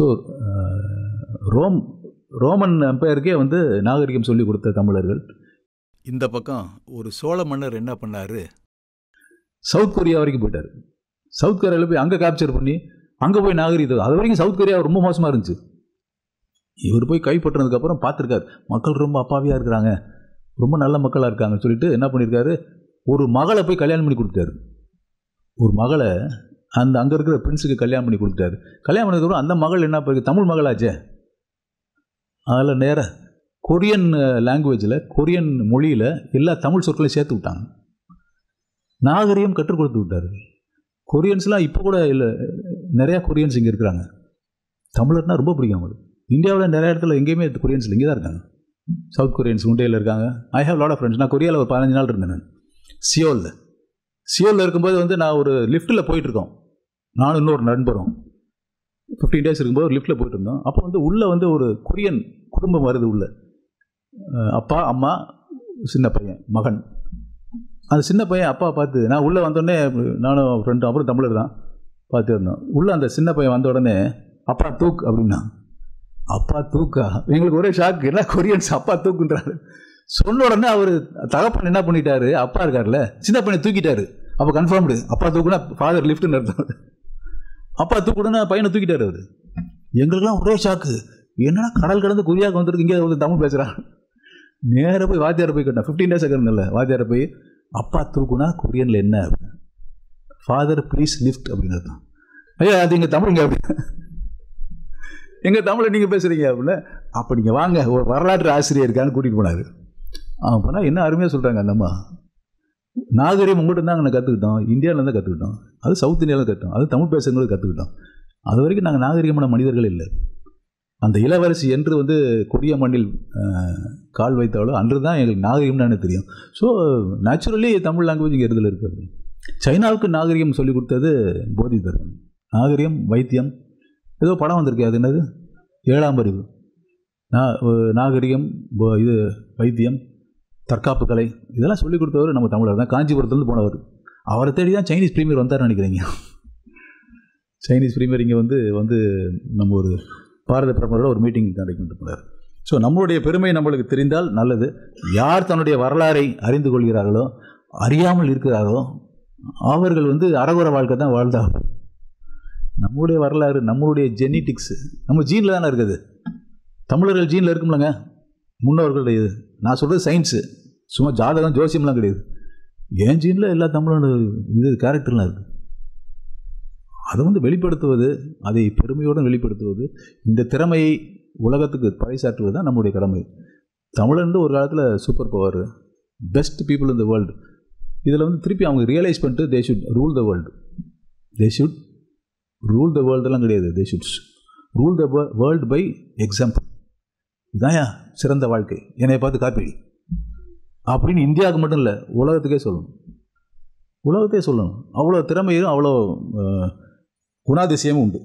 ரோம் ரோமன் எம்பையருக்கே வந்து நாகரிகம் சொல்லி கொடுத்த தமிழர்கள் இந்த பக்கம் ஒரு சோழ மன்னர் என்ன பண்ணாரு சவுத் கொரியா வரைக்கும் போயிட்டார் சவுத் கொரியாவில் போய் அங்கே கேப்சர் பண்ணி அங்கே போய் நாகரிகம் அது வரைக்கும் சவுத் கொரியா ரொம்ப மோசமாக இருந்துச்சு இவர் போய் கைப்பற்றினதுக்கப்புறம் பார்த்துருக்காரு மக்கள் ரொம்ப அப்பாவியாக இருக்கிறாங்க ரொம்ப நல்ல மக்களாக இருக்காங்கன்னு சொல்லிட்டு என்ன பண்ணியிருக்காரு ஒரு மகளை போய் கல்யாணம் பண்ணி கொடுத்தாரு ஒரு மகளை அந்த அங்கே இருக்கிற பிரின்ஸுக்கு கல்யாணம் பண்ணி கொடுத்தாரு கல்யாணம் பண்ணதுக்கப்புறம் அந்த மகள் என்ன போயிருக்கு தமிழ் மகளாச்சே அதில் நேராக கொரியன் லாங்குவேஜில் கொரியன் மொழியில் எல்லா தமிழ் சொற்களையும் சேர்த்து விட்டாங்க நாகரிகம் கற்றுக் கொடுத்து விட்டார் கொரியன்ஸ்லாம் இப்போ கூட இல்லை நிறையா கொரியன்ஸ் இங்கே இருக்கிறாங்க தமிழர்னா ரொம்ப பிடிக்கும் அவங்களுக்கு இந்தியாவில் நிறைய இடத்துல எங்கேயுமே கொரியன்ஸில் இங்கே தான் இருக்காங்க சவுத் கொரியன்ஸ் உண்டையில் இருக்காங்க I have lot of friends நான் கொரியாவில் ஒரு பதினஞ்சு நாள் இருந்தேன் நான் சியோலில் சியோலில் இருக்கும்போது வந்து நான் ஒரு லிஃப்ட்டில் போயிட்டுருக்கோம் நானும் இன்னொரு நண்பரும் ஃபிஃப்டீன் டேஸ் இருக்கும்போது லிஃப்ட்டில் போயிட்டு இருந்தோம் அப்போ வந்து உள்ளே வந்து ஒரு கொரியன் குடும்பம் வருது உள்ள அஹ் அப்பா அம்மா சின்ன பையன் மகன் அந்த சின்ன பையன் அப்பா பார்த்து நான் உள்ளே வந்தோடனே நானும் ஃப்ரெண்டும் அப்புறம் தமிழர் தான் பார்த்து இருந்தோம் உள்ளே அந்த சின்ன பையன் வந்த உடனே அப்பா தூக்கு அப்படின்னா அப்பா தூக்கா எங்களுக்கு ஒரே ஷாக் என்ன கொரியன்ஸ் அப்பா தூக்குன்றாரு சொன்ன உடனே அவர் தகப்பன் என்ன பண்ணிட்டாரு அப்பா இருக்கார்ல சின்ன பையனை தூக்கிட்டாரு அப்போ கன்ஃபார்ம்டு அப்பா தூக்குனா ஃபாதர் லிஃப்ட்னு அர்த்தம் அப்பா தூக்குனா பையனை தூக்கிட்டாரு அவர் எங்களுக்கெல்லாம் ஒரே ஷாக்கு என்னடா கடல் கடந்து குறியாக வந்திருக்கு இங்கே வந்து தமிழ் பேசுகிறான் நேராக போய் வாத்தியாரை போய் கேட்டேன் ஃபிஃப்டீன் டேஸ் இல்லை வாத்தியாரை போய் அப்பா தூக்குனா கொரியனில் என்ன ஃபாதர் ப்ளீஸ் லிஃப்ட் அப்படின்னு அர்த்தம் ஐயா அது எங்கள் தமிழுங்க அப்படி எங்கள் தமிழை நீங்கள் பேசுகிறீங்க அப்படின்னா அப்போ நீங்கள் வாங்க ஒரு வரலாற்று ஆசிரியர் இருக்கான்னு கூட்டிகிட்டு போனார் அவன் போனால் என்ன அருமையாக சொல்கிறாங்க அந்த அம்மா நாகரிகம் உங்கள்கிட்ட தான் நாங்கள் கற்றுக்கிட்டோம் இந்தியாவிலேருந்து கற்றுக்கிட்டோம் அது சவுத் இந்தியாவில் கற்றுக்கிட்டோம் அது தமிழ் பேசுகிறது கற்றுக்கிட்டோம் அது வரைக்கும் நாங்கள் நாகரிகமான மனிதர்கள் இல்லை அந்த இளவரசி என்று வந்து கொரிய மண்ணில் அஹ், கால் வைத்தாலோ அன்று தான் எங்களுக்கு நாகரிகம்னு எனக்கு தெரியும் ஸோ நேச்சுரலி தமிழ் லாங்குவேஜ் இங்கே இருதில் இருக்குது சைனாவுக்கு நாகரிகம் சொல்லிக் கொடுத்தது போதி தர்மன் நாகரிகம் வைத்தியம் ஏதோ படம் வந்திருக்கு அது என்னது ஏழாம் அறிவு நா அஹ், நாகரிகம் போ- இது வைத்தியம் தற்காப்பு கலை இதெல்லாம் சொல்லிக் கொடுத்தவர் நம்ம தமிழர் தான் காஞ்சிபுரத்துலேருந்து போனவர் அவரை தேடி தான் சைனீஸ் பிரீமியர் வந்தார்னு நினைக்கிறீங்க சைனீஸ் பிரீமியர் இங்கே வந்து வந்து நம்ம ஒரு பாரத பிரதமரோட ஒரு மீட்டிங் கண்டக்ட் பண்ணிட்டு போனார் ஸோ நம்மளுடைய பெருமை நம்மளுக்கு தெரிந்தால் நல்லது யார் தன்னுடைய வரலாறை அறிந்து கொள்கிறார்களோ அறியாமல் இருக்கிறார்களோ அவர்கள் வந்து அறகுற வாழ்க்கை தான் வாழ்ந்தாங்க நம்மளுடைய வரலாறு நம்மளுடைய ஜெனட்டிக்ஸ் நம்ம ஜீனில் தானே இருக்குது தமிழர்கள் ஜீனில் இருக்கும்லங்க முன்னோர்களுடைய இது நான் சொல்கிறது சயின்ஸு சும்மா ஜாதகம் ஜோசியம்லாம் கிடையாது என் ஜீனில் எல்லா தமிழோட இது கேரக்டர்லாம் இருக்குது அதை வந்து வெளிப்படுத்துவது அதை பெருமையுடன் வெளிப்படுத்துவது இந்த திறமையை உலகத்துக்கு பறைசாற்றுவது தான் நம்முடைய கடமை தமிழன் வந்து ஒரு காலத்தில் super power best people in the world இதில் வந்து திருப்பி அவங்க ரியலைஸ் பண்ணிட்டு they should rule the world they should rule the வேர்ல்டெல்லாம் கிடையாது they should rule the world by example இதாயா சிறந்த வாழ்க்கை என்னை பார்த்து காப்பீடு அப்படின்னு இந்தியாவுக்கு மட்டும் இல்லை உலகத்துக்கே சொல்லணும் உலகத்தையே சொல்லணும் அவ்வளோ திறமையும் அவ்வளோ அஹ், குணாதிசயமும் உண்டு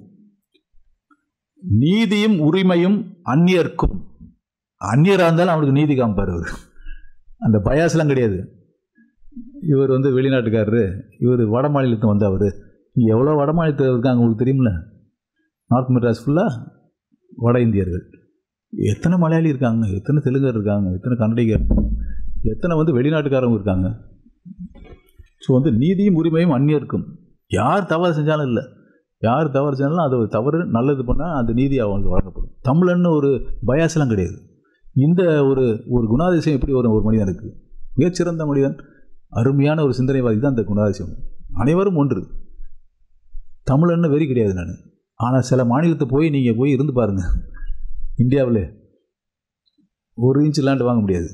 நீதியும் உரிமையும் அந்நியர்க்கும் அந்நியராக இருந்தாலும் அவனுக்கு நீதி காமிப்பார் இவர் அந்த பயாஸ்லாம் கிடையாது இவர் வந்து வெளிநாட்டுக்காரரு இவர் வட மாநிலத்து வந்தவர் இங்கே எவ்வளோ வட மாநிலத்தில் இருக்காங்க உங்களுக்கு தெரியுமில்ல நார்த் மெட்ராஸ் ஃபுல்லாக வட இந்தியர்கள் எத்தனை மலையாளி இருக்காங்க எத்தனை தெலுங்கர் இருக்காங்க எத்தனை கன்னடிகர் எத்தனை வந்து வெளிநாட்டுக்காரங்க இருக்காங்க ஸோ வந்து நீதியும் உரிமையும் அந்நியருக்கும் யார் தவறு செஞ்சாலும் இல்லை யார் தவறு செஞ்சாலும் அது ஒரு தவறு நல்லது பண்ணால் அந்த நீதி அவங்களுக்கு வழங்கப்படும் தமிழன்னு ஒரு பயாஸ்லாம் கிடையாது இந்த ஒரு ஒரு குணாதிசயம் எப்படி வரும் ஒரு மனிதனுக்கு மிகச்சிறந்த மனிதன் அருமையான ஒரு சிந்தனைவாதி தான் அந்த குணாதிசயம் அனைவரும் ஒன்று தமிழன்னு வெறி கிடையாது நான் ஆனால் சில மாநிலத்தை போய் நீங்கள் போய் இருந்து பாருங்கள் இந்தியாவில் ஒரு இன்ச் லேண்ட் வாங்க முடியாது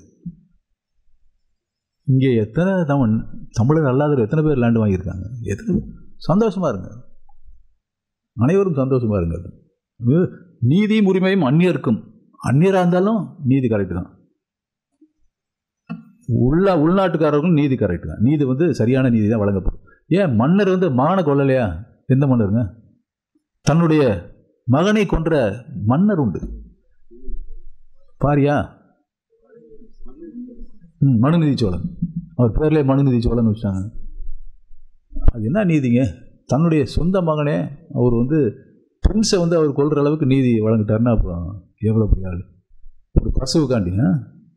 இங்கே எத்தனை தமிழ் தமிழர் அல்லாதவர் எத்தனை பேர் லேண்டு வாங்கியிருக்காங்க எத்தனை பேர் சந்தோஷமாக இருங்க அனைவரும் சந்தோஷமாக இருங்க இது நீதியும் உரிமையும் அந்நியருக்கும் அந்நியராக இருந்தாலும் நீதி கரெக்டு தான் உள்ள உள்நாட்டுக்காரர்களும் நீதி கரெக்டு தான் நீதி வந்து சரியான நீதி தான் வழங்கப்படும் ஏன் மன்னர் வந்து மகனை கொல்லலையா எந்த மன்னருங்க தன்னுடைய மகனை கொன்ற மன்னர் உண்டு பாரியா ம் மனுநீதி சோழன் அவர் பேர்லேயே மனுநீதி சோழன் வச்சாங்க அது என்ன நீதிங்க தன்னுடைய சொந்த மகனே அவர் வந்து பிரின்ஸை வந்து அவர் கொல்ற அளவுக்கு நீதி வழங்கிட்டாருன்னா அப்புறம் எவ்வளோ பெரிய ஆள் ஒரு பசுவுக்காண்டி ஆ?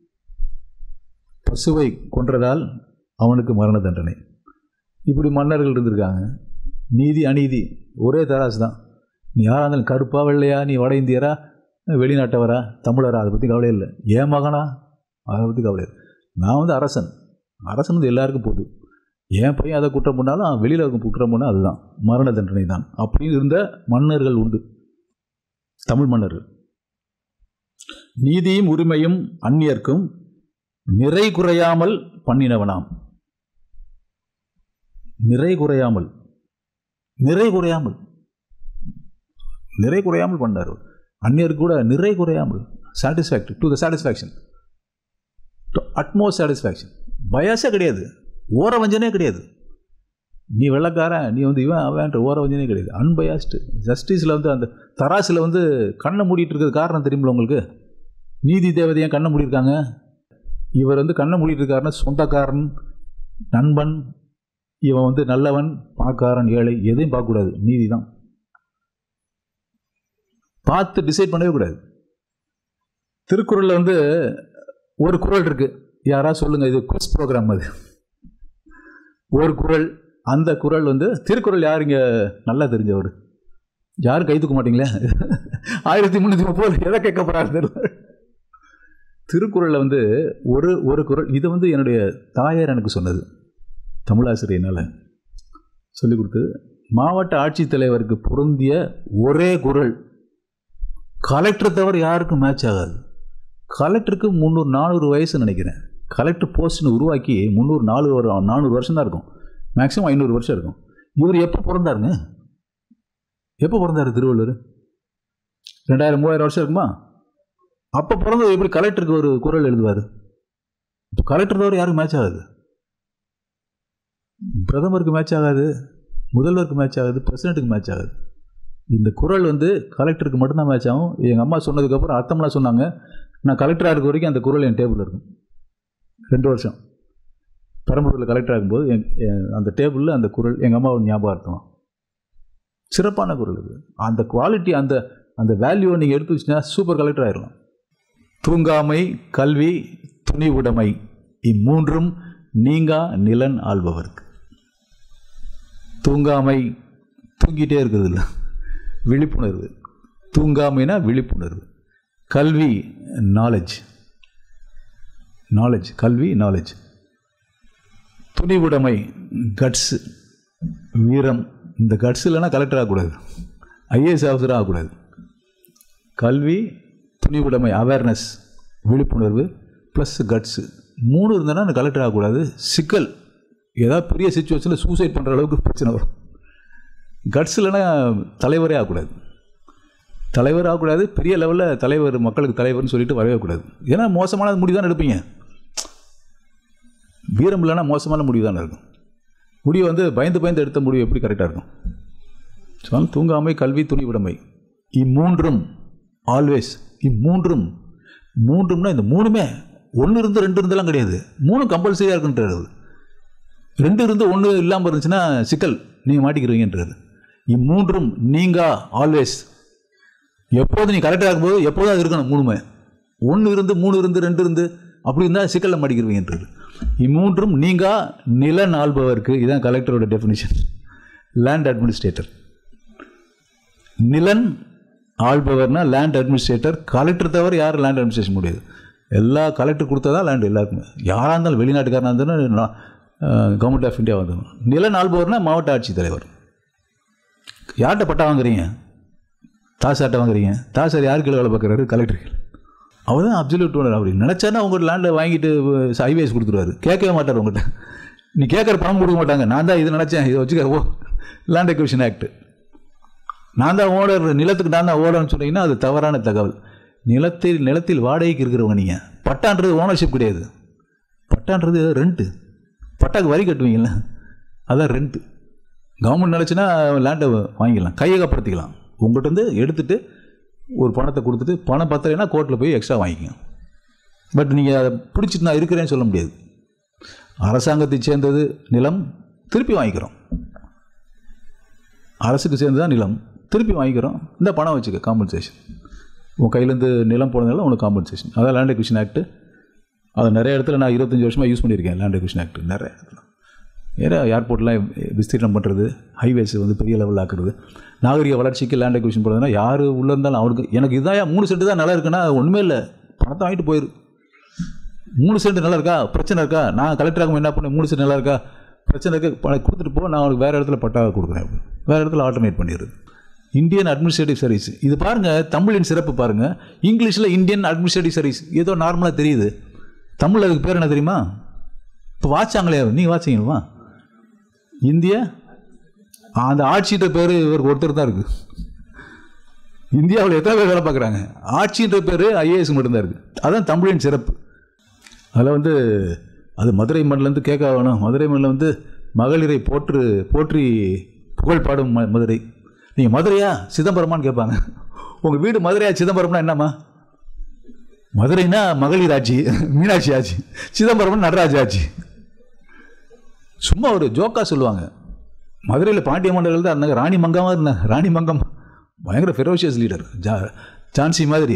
பசுவை கொன்றதால் அவனுக்கு மரண தண்டனை இப்படி மன்னர்கள் இருந்திருக்காங்க நீதி அநீதி ஒரே தராசு தான் நீ யாராக இருந்தாலும் கருப்பா வெள்ளையா நீ வட இந்தியரா வெளிநாட்டவரா தமிழரா அதை பற்றி கவலை இல்லை ஏன் மகனா அதை பற்றி கவலை இல்லை நான் வந்து அரசன் அரசன் வந்து எல்லாருக்கும் பொது என் பையன் அதை குற்றம் பண்ணாலும் வெளியில் இருக்கும் குற்றம் பண்ணால் அதுதான் மரண தண்டனை தான் அப்படின்னு இருந்த மன்னர்கள் உண்டு தமிழ் மன்னர்கள் நீதியும் உரிமையும் அந்நியர்க்கும் நிறை குறையாமல் பண்ணினவனாம் நிறை குறையாமல் நிறை குறையாமல் நிறை குறையாமல் பண்ணார் அவர். அந்நியருக்கு கூட நிறை குறையாமல் satisfactory to the satisfaction to utmost satisfaction பயாஸே கிடையாது ஓர வஞ்சனே கிடையாது நீ வெள்ளக்காரன் நீ வந்து இவன் அவன்ற ஓர வஞ்சனே கிடையாது அன்பயாஸ்டு ஜஸ்டிஸில் வந்து அந்த தராசில் வந்து கண்ணை மூடிட்டு இருக்கிறது காரணம் தெரியுமில்ல உங்களுக்கு நீதி தேவதை ஏன் கண்ணை மூடியிருக்காங்க இவர் வந்து கண்ணை மூடிட்டு இருக்காருன்னா சொந்தக்காரன் நண்பன் இவன் வந்து நல்லவன் பணக்காரன் ஏழை எதையும் பார்க்கக்கூடாது நீதி தான் பார்த்து டிசைட் பண்ணவே கூடாது திருக்குறளில் வந்து ஒரு குறள் இருக்கு யாரா சொல்லுங்க இது குவிஸ் ப்ரோக்ராம் அது ஒரு குறள் அந்த குரல் வந்து திருக்குறள் யார் இங்கே நல்லா தெரிஞ்சவர் யாரும் கை தூக்க மாட்டீங்களே ஆயிரத்தி முந்நூற்றி முப்பது எதை கேட்க போகிறாரு தெரியல திருக்குறளில் வந்து ஒரு ஒரு குரல் இது வந்து என்னுடைய தாயார் எனக்கு சொன்னது தமிழாசிரியனால் சொல்லிக் கொடுத்து மாவட்ட ஆட்சித்தலைவருக்கு பொருந்திய ஒரே குரல் கலெக்டர் தவிர யாருக்கும் மேட்ச் ஆகாது கலெக்டருக்கு முந்நூறு நானூறு வயசு நினைக்கிறேன் கலெக்டர் போஸ்ட்னு உருவாக்கி முந்நூறு நானூறு வரும் நானூறு வருஷம் தான் இருக்கும் மேக்ஸிமம் ஐநூறு வருஷம் இருக்கும் இவர் எப்போ பிறந்தாருங்க எப்போ பிறந்தாரு திருவள்ளுவர் ரெண்டாயிரம் மூவாயிரம் வருஷம் இருக்குமா அப்போ பிறந்தவர் எப்படி கலெக்டருக்கு ஒரு குரல் எழுதுவார் இப்போ கலெக்டர் தவிர யாருக்கும் மேட்ச் ஆகாது பிரதமருக்கு மேட்ச் ஆகாது முதல்வருக்கு மேட்ச் ஆகாது பிரசிடென்ட்டுக்கு மேட்ச் ஆகாது இந்த குரல் வந்து கலெக்டருக்கு மட்டும்தான் மேட்ச் ஆகும் எங்கள் அம்மா சொன்னதுக்கப்புறம் அர்த்தம்லாம் சொன்னாங்க நான் கலெக்டராக இருக்க வரைக்கும் அந்த குரல் என் டேபிள் இருக்கும் ரெண்டு வருஷம் பெரம்பலூரில் கலெக்டர் ஆகும்போது என் என் அந்த டேபிளில் அந்த குரல் எங்கள் அம்மாவோட ஞாபகார்த்தம் சிறப்பான குரல் இது அந்த குவாலிட்டி அந்த அந்த வேல்யூவை நீங்கள் எடுத்து வச்சுன்னா சூப்பர் கலெக்டர் ஆயிடலாம் தூங்காமை கல்வி துணிவுடைமை இம்மூன்றும் நீங்கா நிலன் ஆள்பவர்க்கு தூங்காமை தூங்கிட்டே இருக்கிறது இல்லை விழிப்புணர்வு தூங்காமைனா விழிப்புணர்வு கல்வி நாலேஜ் நாலேஜ் கல்வி நாலேஜ் துணிவுடைமை கட்ஸ் வீரம் இந்த கட்ஸ் இல்லைன்னா கலெக்டர் ஆகக்கூடாது ஐஏஎஸ் ஆஃபீஸர் ஆகக்கூடாது கல்வி துணிவுடைமை அவேர்னஸ் விழிப்புணர்வு ப்ளஸ் கட்ஸு மூணு இருந்தனா அந்த கலெக்டர் ஆகக்கூடாது சிக்கல் ஏதாவது பெரிய சுச்சுவேஷனில் சூசைட் பண்ணுற அளவுக்கு பிரச்சனை வரும் கட்ஸ் இல்லைன்னா தலைவரே ஆகக்கூடாது தலைவர் ஆகக்கூடாது பெரிய லெவலில் தலைவர் மக்களுக்கு தலைவர்னு சொல்லிட்டு வரவே கூடாது ஏன்னா மோசமான முடிவு தான் எடுப்பீங்க வீரம் இல்லைன்னா மோசமான முடிவு தானே இருக்கும் முடிவு வந்து பயந்து பயந்து எடுத்த முடிவு எப்படி கரெக்டாக இருக்கும் சொன்னால் தூங்காமை கல்வி துணிவிடமை இம்மூன்றும் ஆல்வேஸ் இம்மூன்றும் மூன்றும்னா இந்த மூணுமே ஒன்று இருந்து ரெண்டு இருந்தெல்லாம் கிடையாது மூணு கம்பல்சரியாக இருக்குன்றாரு ரெண்டு இருந்து ஒன்று இல்லாமல் இருந்துச்சுன்னா சிக்கல் நீங்கள் மாட்டிக்கிறீங்கன்றாரு இம்மூன்றும் நீங்கா ஆல்வேஸ் எப்போது நீ கரெக்டாக இருக்கும்போது எப்போதும் அது இருக்கணும் மூணுமே ஒன்று இருந்து மூணு இருந்து ரெண்டு இருந்து அப்படி இருந்தால் சிக்கலில் மாட்டிக்கிறீங்கன்றாரு இம்மூன்றும் நீங்கா நிலன் ஆள்பவருக்கு இதுதான் கலெக்டரோட டெஃபினிஷன் லேண்ட் அட்மினிஸ்ட்ரேட்டர் நிலன் ஆள்பவர்னா லேண்ட் அட்மினிஸ்ட்ரேட்டர் கலெக்டர் தவிர யாரும் லேண்ட் அட்மினிஸ்ட்ரேஷன் முடியாது எல்லா கலெக்டர் கொடுத்தா தான் லேண்ட் எல்லாருக்குமே யாராக இருந்தாலும் வெளிநாட்டுக்காரனாக இருந்தாலும் கவர்மெண்ட் ஆஃப் இந்தியா வந்துடும் நிலன் ஆள்பவர்னா மாவட்ட ஆட்சித்தலைவர் யார்கிட்ட பட்டா வாங்குறீங்க தாசாட்ட வாங்குறீங்க தாசார் யார் கீழே வேலை பார்க்குறாரு கலெக்டர் அவர் தான் அப்சல்யூட் ஓனர் அப்படி நினச்சானா உங்கள்கிட்ட லேண்டை வாங்கிட்டு ஹைவேஸ் கொடுத்துருவாரு கேட்கவே மாட்டார் உங்கள்கிட்ட நீ கேட்குற பணம் கொடுக்க மாட்டாங்க நான் தான் இது நினச்சேன் இதை வச்சுக்க ஓ லேண்ட் எக்விஷன் ஆக்ட் நான் தான் ஓனர் நிலத்துக்கு நான் தான் ஓனர்னு சொன்னீங்கன்னா அது தவறான தகவல் நிலத்தில் நிலத்தில் வாடகைக்கு இருக்கிறவங்க நீங்கள் பட்டான்றது ஓனர்ஷிப் கிடையாது பட்டான்றது ரெண்ட்டு பட்டாக்கு வரி கட்டுவீங்கல்ல அதான் ரெண்ட்டு கவர்மெண்ட் நினச்சின்னா லேண்டை வாங்கிக்கலாம் கையகப்படுத்திக்கலாம் உங்கள்கிட்ட இருந்து எடுத்துகிட்டு ஒரு பணத்தை கொடுத்துட்டு பணம் பத்தலைன்னா கோர்ட்டில் போய் எக்ஸ்ட்ரா வாங்கிக்கங்க பட் நீங்கள் அதை பிடிச்சிட்டு நான் இருக்கிறேன்னு சொல்ல முடியாது அரசாங்கத்தை சேர்ந்தது நிலம் திருப்பி வாங்கிக்கிறோம் அரசுக்கு சேர்ந்து தான் நிலம் திருப்பி வாங்கிக்கிறோம் இந்த பணம் வச்சுக்க காம்பன்சேஷன் உன் கையிலேருந்து நிலம் போனதுனால உனக்கு காம்பன்சேஷன் அதான் லேண்ட் எக்விஷன் ஆக்ட் அதை நிறைய இடத்துல நான் இருபத்தஞ்சி வருஷமாக யூஸ் பண்ணியிருக்கேன் லேண்ட் எக்விஷன் ஆக்ட் நிறைய இடத்துல ஏன்னா ஏர்போர்ட்லாம் விஸ்தீர்ணம் பண்ணுறது ஹைவேஸ் வந்து பெரிய லெவலில் ஆக்குறது நாகரிக வளர்ச்சிக்கு லேண்ட் எக்விஷன் பண்ணுறதுனா யார் உள்ளே இருந்தாலும் அவனுக்கு எனக்கு இதான் மூணு சென்ட் தான் நல்லா இருக்குன்னா ஒன்றுமே இல்லை பணத்தை வாங்கிட்டு போயிரு மூணு சென்ட் நல்லா இருக்கா பிரச்சனை இருக்கா நான் கலெக்டராக என்ன பண்ணேன் மூணு சென்ட் நல்லா இருக்கா பிரச்சனை இருக்கு பணம் கொடுத்துட்டு போ நான் அவனுக்கு வேறு இடத்துல பட்டாவை கொடுக்குறேன் வேறு இடத்துல ஆல்டர்னேட் பண்ணிடுறது இந்தியன் அட்மினிஸ்ட்ரேட்டிவ் சர்வீஸ் இது பாருங்கள் தமிழின் சிறப்பு பாருங்கள் இங்கிலீஷில் இந்தியன் அட்மினிஸ்ட்ரேட்டிவ் சர்வீஸ் ஏதோ நார்மலாக தெரியுது தமிழ் அதுக்கு பேர் என்ன தெரியுமா இப்போ வாட்சாங்களே நீங்கள் வாட்சிங்களா இந்திய அந்த ஆட்சின்ற பேர் இவருக்கு ஒருத்தர் தான் இருக்குது இந்தியாவில் எத்தனை பேர் வேலை பார்க்குறாங்க ஆட்சின்ற பேர் ஐஏஎஸ் மட்டும்தான் இருக்குது அதுதான் தமிழின் சிறப்பு அதில் வந்து அது மதுரை மண்ணிலேருந்து கேட்க வேணும் மதுரை மண்ணில் வந்து மகளிரை போற்று போற்றி புகழ் பாடும் ம மதுரை நீங்கள் மதுரையா சிதம்பரமான்னு கேட்பாங்க உங்கள் வீடு மதுரையா சிதம்பரம்னா என்னம்மா மதுரைனா மகளிர் ஆட்சி மீனாட்சி ஆட்சி சிதம்பரம்னா நடராஜ் ஆட்சி சும்மா ஒரு ஜோக்காக சொல்லுவாங்க மதுரையில் பாண்டிய மண்டலத்தில் தான் இருந்தாங்க ராணி மங்கமாக இருந்தாங்க ராணி மங்கம் பயங்கர ஃபெரோஷியஸ் லீடர் ஜா ஜான்சி மாதிரி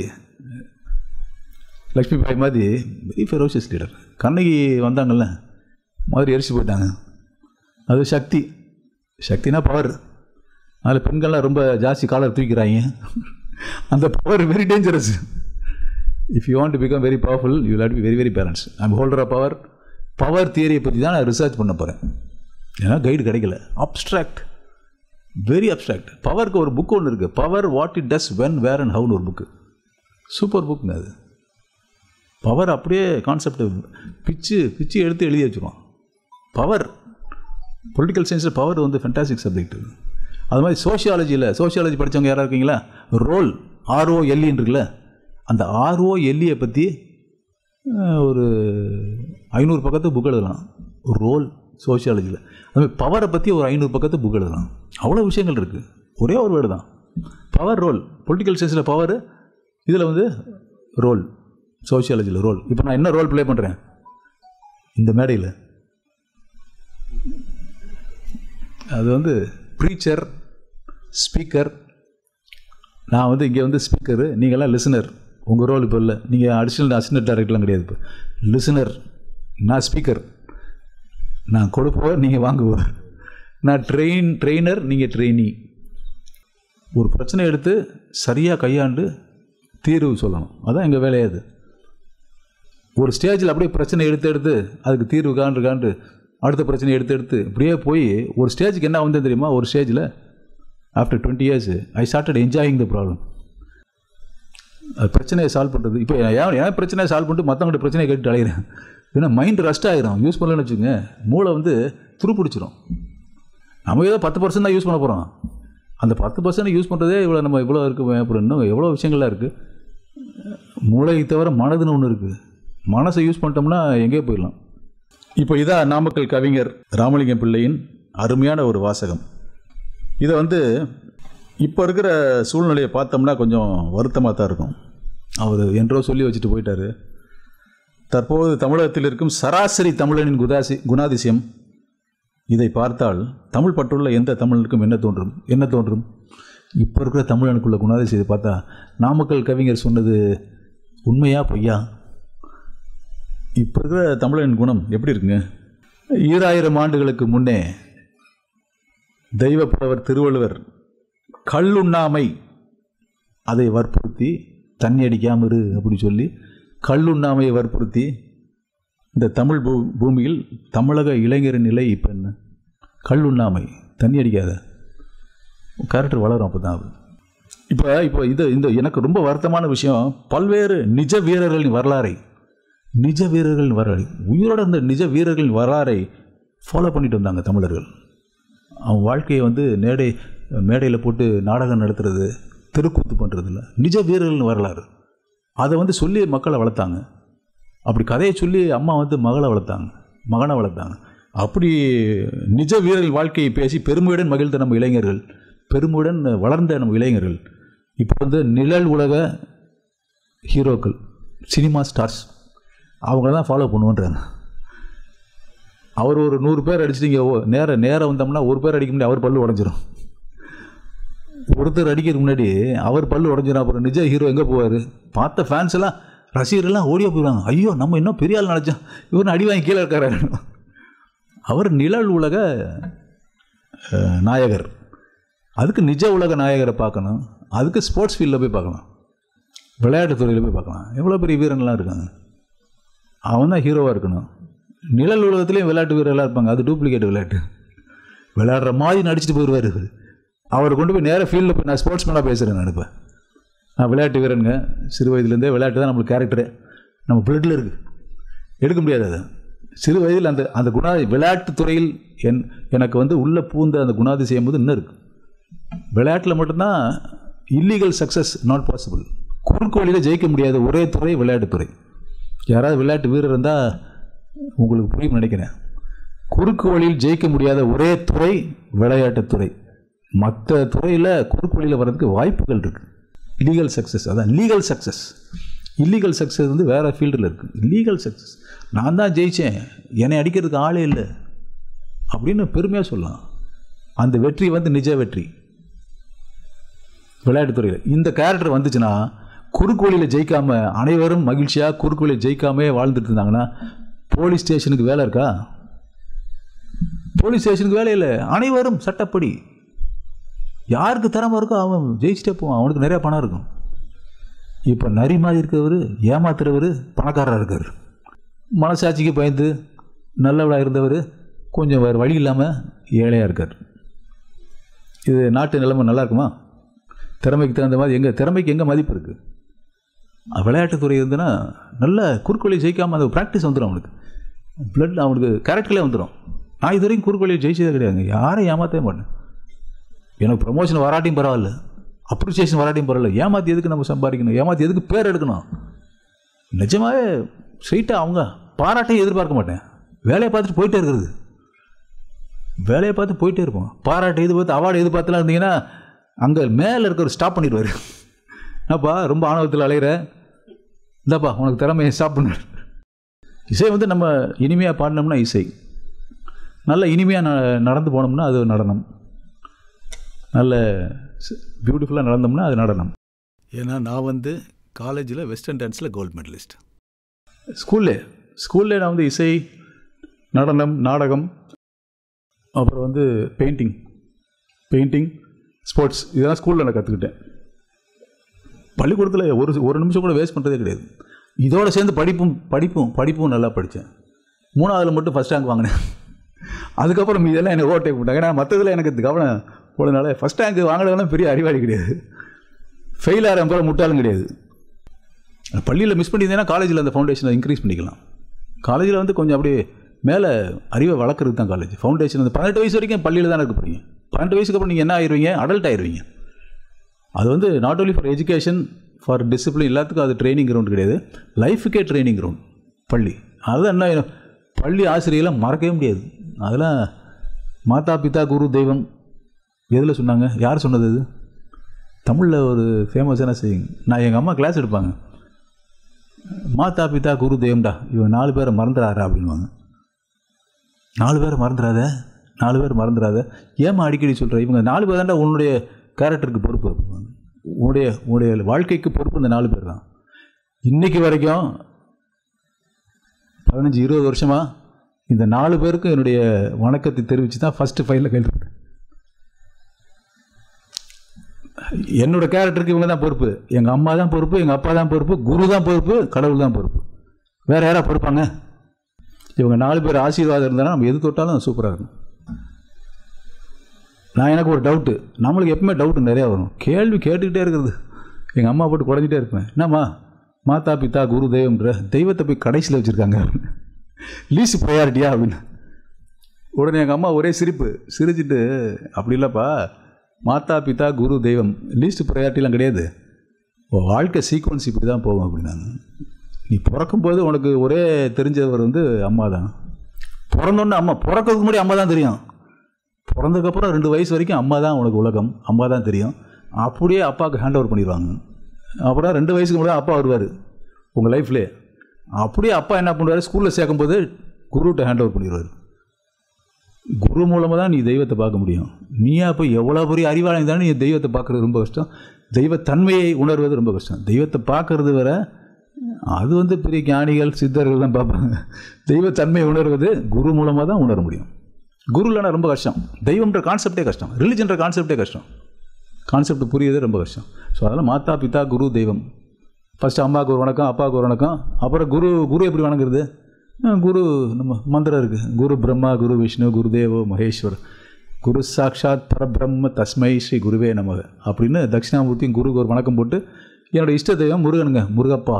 லக்ஷ்மி பாய் மாதிரி வெரி ஃபெரோஷியஸ் லீடர் கண்ணகி வந்தாங்கல்ல மாதிரி எரிச்சு போயிட்டாங்க அது சக்தி சக்தினா பவர் அதில் பெண்கள்லாம் ரொம்ப ஜாஸ்தி காலர் தூக்கிறாங்க அந்த power very dangerous if you want to become very powerful you let be very very parents I'm holder of power power தியரியை பற்றி தான் நான் ரிசர்ச் பண்ண போகிறேன் ஏன்னா கைடு கிடைக்கல அப்ட்ராக்ட் வெரி அப்ட்ராக்ட் பவருக்கு ஒரு புக் ஒன்று இருக்குது power what it does when where and ஹவுன்னு ஒரு புக்கு சூப்பர் புக்குங்க அது பவர் அப்படியே கான்செப்ட் பிச்சு பிச்சு எடுத்து எழுதி வச்சுருவான் பவர் பொலிட்டிக்கல் சயின்ஸில் பவர் வந்து ஃபென்டாஸ்டிக் சப்ஜெக்ட் அது மாதிரி சோஷியாலஜியில் சோஷியாலஜி படித்தவங்க யாராக இருக்கீங்களா ரோல் ஆர்ஓஎல்இன்னு இருக்குல்ல அந்த ஆர்ஓஎல்இயை பற்றி ஒரு ஐநூறு பக்கத்து புக் எழுதலாம் ரோல் சோஷியாலஜியில் அதுமாதிரி பவரை பற்றி ஒரு ஐநூறு பக்கத்து புக் எழுதலாம் அவ்வளோ விஷயங்கள் இருக்குது ஒரே ஒரு வேர்டு தான் பவர் ரோல் பொலிட்டிக்கல் சயின்ஸில் பவர் இதில் வந்து ரோல் சோஷியாலஜியில் ரோல் இப்போ நான் என்ன ரோல் ப்ளே பண்ணுறேன் இந்த மேடையில் அது வந்து ப்ரீச்சர் ஸ்பீக்கர் நான் வந்து இங்கே வந்து ஸ்பீக்கரு நீங்கள்லாம் லிசனர் உங்கள் ரோல் இப்போ இல்லை நீங்கள் அடிஷ்னல் அசிஸ்டன்ட் டைரக்டர்லாம் கிடையாது இப்போ லிசனர் நான் ஸ்பீக்கர் நான் கொடுப்போம் நீங்கள் வாங்குவோம் நான் ட்ரெயின் ட்ரெயினர் நீங்கள் ட்ரெயினி ஒரு பிரச்சனை எடுத்து சரியாக கையாண்டு தீர்வு சொல்லணும் அதான் எங்கள் வேலையாது ஒரு ஸ்டேஜில் அப்படியே பிரச்சனை எடுத்து எடுத்து அதுக்கு தீர்வு காண்டு காண்டு அடுத்த பிரச்சனை எடுத்து எடுத்து இப்படியே போய் ஒரு ஸ்டேஜுக்கு என்ன வந்து தெரியுமா ஒரு ஸ்டேஜில் after twenty years I started enjoying the problem அது பிரச்சனையை சால்வ் பண்ணுறது இப்போ ஏன் ஏன் பிரச்சனையை சால்வ் பண்ணிட்டு மற்றவங்கள்ட்ட பிரச்சனையை கேட்டு அலைகிறேன் ஏன்னா மைண்ட் ரஸ்ட் ஆகிரும் யூஸ் பண்ணலன்னு வச்சுக்கோங்க மூளை வந்து துருப்பிடிச்சிரும் நம்ம ஏதோ பத்து பர்சன்ட் தான் யூஸ் பண்ண போகிறோம் அந்த பத்து பர்சன்ட் யூஸ் பண்ணுறதே இவ்வளோ நம்ம இவ்வளோ இருக்குது அப்புறம் இன்னும் எவ்வளோ விஷயங்கள்லாம் இருக்குது மூளையை தவிர மனதுன்னு ஒன்று இருக்குது மனசை யூஸ் பண்ணிட்டோம்னா எங்கேயோ போயிடலாம் இப்போ இதான் நாமக்கல் கவிஞர் ராமலிங்கம் பிள்ளையின் அருமையான ஒரு வாசகம் இதை வந்து இப்போ இருக்கிற சூழ்நிலையை பார்த்தோம்னா கொஞ்சம் வருத்தமாக தான் இருக்கும் அவர் என்றோ சொல்லி வச்சுட்டு போயிட்டார் தற்போது தமிழகத்தில் இருக்கும் சராசரி தமிழனின் குதாசி குணாதிசயம் இதை பார்த்தால் தமிழ் பற்றுள்ள எந்த தமிழனுக்கும் என்ன தோன்றும் என்ன தோன்றும் இப்போ இருக்கிற தமிழனுக்குள்ள குணாதிசயத்தை பார்த்தா நாமக்கல் கவிஞர் சொன்னது உண்மையா பொய்யா இப்போ இருக்கிற தமிழனின் குணம் எப்படி இருக்குங்க ஈராயிரம் ஆண்டுகளுக்கு முன்னே தெய்வப்புலவர் திருவள்ளுவர் கல்லுண்ணாமை அதை வற்புறுத்தி தண்ணி அடிக்காமல் இரு அப்படி சொல்லி கல்லுண்ணாமையை வற்புறுத்தி இந்த தமிழ் பூ பூமியில் தமிழக இளைஞரின் நிலை இப்போ என்ன கல்லுண்ணாமை தண்ணி அடிக்காத கேரக்டர் வளரும் அப்போ தான் இப்போ இப்போ இது இந்த எனக்கு ரொம்ப வருத்தமான விஷயம் பல்வேறு நிஜ வீரர்களின் வரலாறை நிஜ வீரர்களின் வரலாறு உயிரோட இருந்த நிஜ வீரர்களின் வரலாறை ஃபாலோ பண்ணிட்டு வந்தாங்க தமிழர்கள் அவன் வாழ்க்கையை வந்து மேடை மேடையில் போட்டு நாடகம் நடத்துறது தெருக்கூத்து பண்ணுறது இல்லை நிஜ வீரர்கள்னு வரலாறு அதை வந்து சொல்லி மக்களை வளர்த்தாங்க அப்படி கதையை சொல்லி அம்மா வந்து மகளை வளர்த்தாங்க மகனை வளர்த்தாங்க அப்படி நிஜ வீரர்கள் வாழ்க்கையை பேசி பெருமையுடன் மகிழ்ந்த நம்ம இளைஞர்கள் பெருமையுடன் வளர்ந்த நம்ம இளைஞர்கள் இப்போ வந்து நிழல் உலக ஹீரோக்கள் சினிமா ஸ்டார்ஸ் அவங்கள தான் ஃபாலோ பண்ணுவோன்றாங்க அவர் ஒரு நூறு பேர் அடிச்சிட்டிங்க ஓ நேரம் நேரம் வந்தோம்னா ஒரு பேர் அடிக்க முடியாது அவர் பல்லு உடஞ்சிரும் ஒருத்தர் அடிக்கிறதுக்கு முன்னாடி அவர் பல்லு உடஞ்சிரும் அப்புறம் நிஜ ஹீரோ எங்கே போவார் பார்த்த ஃபேன்ஸ் எல்லாம் ரசிகர்கள்லாம் ஓடியா போயிடுவாங்க ஐயோ நம்ம இன்னும் பெரிய ஆள் நினச்சோம் இவர் அடி வாங்கி கீழே இருக்காரு அவர் நிழல் உலக அஹ், நாயகர் அதுக்கு நிஜ உலக நாயகரை பார்க்கணும் அதுக்கு ஸ்போர்ட்ஸ் ஃபீல்டில் போய் பார்க்கலாம் விளையாட்டுத் துறையில் போய் பார்க்கலாம் எவ்வளோ பெரிய வீரன்லாம் இருக்காங்க அவன் தான் ஹீரோவாக இருக்கணும் நிழல் உலகத்துலேயும் விளையாட்டு வீரர்களாக இருப்பாங்க அது டூப்ளிகேட் விளையாட்டு விளையாடுற மாதிரி நடிச்சுட்டு போயிடுவார் இவர் அவர் கொண்டு போய் நேராக ஃபீல்டில் போய் நான் ஸ்போர்ட்ஸ் மேனாக பேசுகிறேன் நான் இப்போ நான் விளையாட்டு வீரனுங்க சிறு வயதுலேருந்தே விளையாட்டு தான் நம்மளுக்கு கேரக்டரு நம்ம பிளட்டில் இருக்குது எடுக்க முடியாது அது சிறு வயதில் அந்த அந்த குணா விளையாட்டுத் துறையில் என் எனக்கு வந்து உள்ளே பூந்த அந்த குணாதிசயம் வந்து இன்னும் இருக்குது விளையாட்டில் மட்டும்தான் இல்லீகல் சக்ஸஸ் நாட் பாசிபிள் குறுக்கு வழியில் ஜெயிக்க முடியாத ஒரே துறை விளையாட்டுத்துறை யாராவது விளையாட்டு வீரர் இருந்தால் உங்களுக்கு புரியும் நினைக்கிறேன் குறுக்கு வழியில் ஜெயிக்க முடியாத ஒரே துறை விளையாட்டுத்துறை மற்ற துறையில் குறுக்கு வழியில் வர்றதுக்கு வாய்ப்புகள் இருக்குது லீகல் சக்ஸஸ் அதான் லீகல் சக்ஸஸ் இல்லீகல் சக்ஸஸ் வந்து வேறு ஃபீல்டில் இருக்குது லீகல் சக்ஸஸ் நான் தான் ஜெயித்தேன் என்னை அடிக்கிறதுக்கு ஆளே இல்லை அப்படின்னு பெருமையாக சொல்லலாம் அந்த வெற்றி வந்து நிஜ வெற்றி விளையாட்டுத்துறையில் இந்த கேரக்டர் வந்துச்சுன்னா குறுக்கு வழியில் ஜெயிக்காம அனைவரும் மகிழ்ச்சியாக குறுக்கு வழியில் ஜெயிக்காமே வாழ்ந்துட்டு இருந்தாங்கன்னா போலீஸ் ஸ்டேஷனுக்கு வேலை இருக்கா போலீஸ் ஸ்டேஷனுக்கு வேலை இல்லை அனைவரும் சட்டப்படி யாருக்கு திறமை இருக்கோ அவன் ஜெயிச்சிட்டே போவான் அவனுக்கு நிறைய பணம் இருக்கும் இப்போ நரி மாதிரி இருக்கிறவர் ஏமாத்துறவர் பணக்காரராக இருக்கார் மனசாட்சிக்கு பயந்து நல்லவளாக இருந்தவர் கொஞ்சம் வேறு வழி இல்லாமல் ஏழையாக இருக்கார் இது நாட்டு நிலைமை நல்லா இருக்குமா திறமைக்கு தகுந்த மாதிரி எங்கே திறமைக்கு எங்கே மதிப்பு இருக்குது விளையாட்டுத்துறை இருந்ததுன்னா நல்ல குறுக்கோழி ஜெயிக்காமல் அந்த ப்ராக்டிஸ் வந்துடும் அவனுக்கு பிளட் அவனுக்கு கேரக்டர்லேயே வந்துடும் நான் இது வரைக்கும் குறுக்கோழியை ஜெயிச்சதே கிடையாதுங்க யாரையும் ஏமாற்றவே மாட்டேன் எனக்கு ப்ரமோஷன் வராட்டியும் பரவாயில்ல அப்ரிசியேஷன் வராட்டியும் பரவாயில்ல ஏமாற்றி எதுக்கு நம்ம சம்பாதிக்கணும் ஏமாற்றி எதுக்கு பேர் எடுக்கணும் நிஜமாவே ஸ்ட்ரெயிட்டாக அவங்க பாராட்டையும் எதிர்பார்க்க மாட்டேன் வேலையை பார்த்துட்டு போயிட்டே இருக்கிறது வேலையை பார்த்து போயிட்டே இருப்போம் பாராட்டு எதிர்பார்த்து அவார்டு எதிர்பார்த்துலாம் இருந்தீங்கன்னா அங்கே மேலே இருக்கிற ஸ்டாப் பண்ணிடுவார் என்னப்பா ரொம்ப ஆணவத்தில் அலையிற இந்தாப்பா உனக்கு திறமையை ஸ்டாப் பண்ணு இசை வந்து நம்ம இனிமையாக பாடினோம்னா இசை நல்ல இனிமையாக ந நடந்து போனோம்னா அது நடனம் நல்ல பியூட்டிஃபுல்லாக நடந்தோம்னா அது நடனம் ஏன்னா நான் வந்து காலேஜில் வெஸ்டர்ன் டான்ஸில் கோல்டு மெடலிஸ்ட் ஸ்கூல்லே ஸ்கூல்லே நான் வந்து இசை நடனம் நாடகம் அப்புறம் வந்து பெயிண்டிங் பெயிண்டிங் ஸ்போர்ட்ஸ் இதெல்லாம் ஸ்கூலில் நான் கற்றுக்கிட்டேன் பள்ளிக்கூடத்தில் ஒரு ஒரு நிமிஷம் கூட வேஸ்ட் பண்ணுறதே கிடையாது இதோட சேர்ந்து படிப்பும் படிப்பும் படிப்பும் நல்லா படித்தேன் மூணாவதுல மட்டும் ஃபஸ்ட் ரேங்க் வாங்கினேன் அதுக்கப்புறம் இதெல்லாம் எனக்கு ஓவர்டேக் பண்ணிட்டாங்க ஏன்னா மற்றதில் எனக்கு கவனம் போனதுனால ஃபஸ்ட் ரேங்க் வாங்கினதெல்லாம் பெரிய அறிவாளி கிடையாது ஃபெயில் ஆகிற போல முட்டாளும் கிடையாது பள்ளியில் மிஸ் பண்ணியிருந்தேன்னா காலேஜில் அந்த ஃபவுண்டேஷனை இன்க்ரீஸ் பண்ணிக்கலாம் காலேஜில் வந்து கொஞ்சம் அப்படியே மேலே அறிவை வளர்க்குறது தான் காலேஜ் ஃபவுண்டேஷன் வந்து பதினெட்டு வயசு வரைக்கும் பள்ளியில் தான் இருக்க போகிறீங்க பன்னெண்டு வயசுக்கு அப்புறம் நீங்கள் என்ன ஆயிடுவீங்க அடல்ட் ஆயிடுவீங்க அது வந்து not only for education for discipline எல்லாத்துக்கும் அது ட்ரைனிங் கிரவுண்ட் கிடையாது லைஃபுக்கே ட்ரைனிங் கிரவுண்ட் பள்ளி அதுதான் என்ன பள்ளி ஆசிரியெல்லாம் மறக்கவே முடியாது அதெல்லாம் மாதா பிதா குரு தெய்வம் எதில் சொன்னாங்க யார் சொன்னது இது தமிழில் ஒரு ஃபேமஸான செய்யுங்க நான் எங்கள் அம்மா கிளாஸ் எடுப்பாங்க மாதா பிதா குரு தெய்வம்டா இவன் நாலு பேரை மறந்துடாரா அப்படின்வாங்க நாலு பேரை மறந்துடாத நாலு பேர் மறந்துடாத ஏமா அடிக்கடி சொல்கிற இவங்க நாலு பேர் தான்டா உன்னுடைய கேரக்டருக்கு பொறுப்பு அப்படின்வாங்க. உன்னுடைய உன்னுடைய வாழ்க்கைக்கு பொறுப்பு இந்த நாலு பேர் தான் இன்னைக்கு வரைக்கும் பதினஞ்சு இருபது வருஷமா இந்த நாலு பேருக்கும் என்னுடைய வணக்கத்தை தெரிவித்து தான் ஃபஸ்ட்டு ஃபைலில் கையில் போட்டேன். என்னோட கேரக்டருக்கு இவங்க தான் பொறுப்பு எங்கள் அம்மா தான் பொறுப்பு எங்கள் அப்பா தான் பொறுப்பு குரு தான் பொறுப்பு கடவுள் தான் பொறுப்பு வேறு யாரா பொறுப்பாங்க இவங்க நாலு பேர் ஆசீர்வாதம் இருந்தாலும் நம்ம எது தொட்டாலும் சூப்பராக இருக்கும் நான் எனக்கு ஒரு டவுட்டு நம்மளுக்கு எப்பவுமே டவுட்டு நிறையா வரும் கேள்வி கேட்டுக்கிட்டே இருக்கிறது எங்கள் அம்மா போட்டு குழஞ்சிட்டே இருப்பேன் என்னம்மா மாதா பிதா குரு தெய்வம்ன்ற தெய்வத்தை போய் கடைசியில் வச்சுருக்காங்க லீஸ் ப்ரையாரிட்டியா அப்படின்னு உடனே எங்கள் அம்மா ஒரே சிரிப்பு சிரிச்சிட்டு அப்படி இல்லைப்பா மாதா பிதா குரு தெய்வம் லீஸ்ட் ப்ரையாரிட்டிலாம் கிடையாது உன் வாழ்க்கை சீக்வன்ஸ் இப்படி தான் போகும் அப்படின்னாங்க நீ பிறக்கும்போது உனக்கு ஒரே தெரிஞ்சவர் வந்து அம்மா தான் பிறந்தோன்னே அம்மா பிறக்கிறதுக்கு முன்னாடி அம்மா தான் தெரியும் பிறந்ததுக்கப்புறம் ரெண்டு வயசு வரைக்கும் அம்மா தான் உனக்கு உலகம் அம்மா தான் தெரியும் அப்படியே அப்பாவுக்கு ஹேண்ட் ஓவர் பண்ணிடுவாங்க அப்புறம் ரெண்டு வயசுக்கு முன்னாடி அப்பா வருவார் உங்கள் லைஃப்லேயே அப்படியே அப்பா என்ன பண்ணுவார் ஸ்கூலில் சேர்க்கும்போது குருகிட்ட ஹேண்ட் ஓவர் பண்ணிடுவார் குரு மூலமாக தான் நீ தெய்வத்தை பார்க்க முடியும் நீயா போய் எவ்வளோ பெரிய அறிவாளி தானே நீ தெய்வத்தை பார்க்குறது ரொம்ப கஷ்டம் தெய்வத்தன்மையை உணர்வது ரொம்ப கஷ்டம் தெய்வத்தை பார்க்கறது வர அது வந்து பெரிய ஞானிகள் சித்தர்கள் தான் பார்ப்பாங்க தெய்வத்தன்மையை உணர்வது குரு மூலமாக தான் உணர முடியும் குரு இல்லைன்னா ரொம்ப கஷ்டம் தெய்வம்ன்ற கான்செப்டே கஷ்டம் ரிலிஜன்ற கான்செப்டே கஷ்டம் கான்செப்ட் புரியுதே ரொம்ப கஷ்டம் ஸோ அதெல்லாம் மாதா பிதா குரு தெய்வம் ஃபஸ்ட்டு அம்மாவுக்கு ஒரு வணக்கம் அப்பாவுக்கு ஒரு வணக்கம் அப்புறம் குரு குரு எப்படி வணங்குறது அஹ் குரு நம்ம மந்திரம் இருக்குது குரு பிரம்மா குரு விஷ்ணு குருதேவோ மகேஸ்வர் குரு சாக்ஷாத் பரபிரம்ம தஸ்மை ஸ்ரீ குருவே நமக அப்படின்னு தட்சிணாமூர்த்தியும் குருக்கு ஒரு வணக்கம் போட்டு என்னோட இஷ்ட தெய்வம் முருகனுங்க முருகப்பா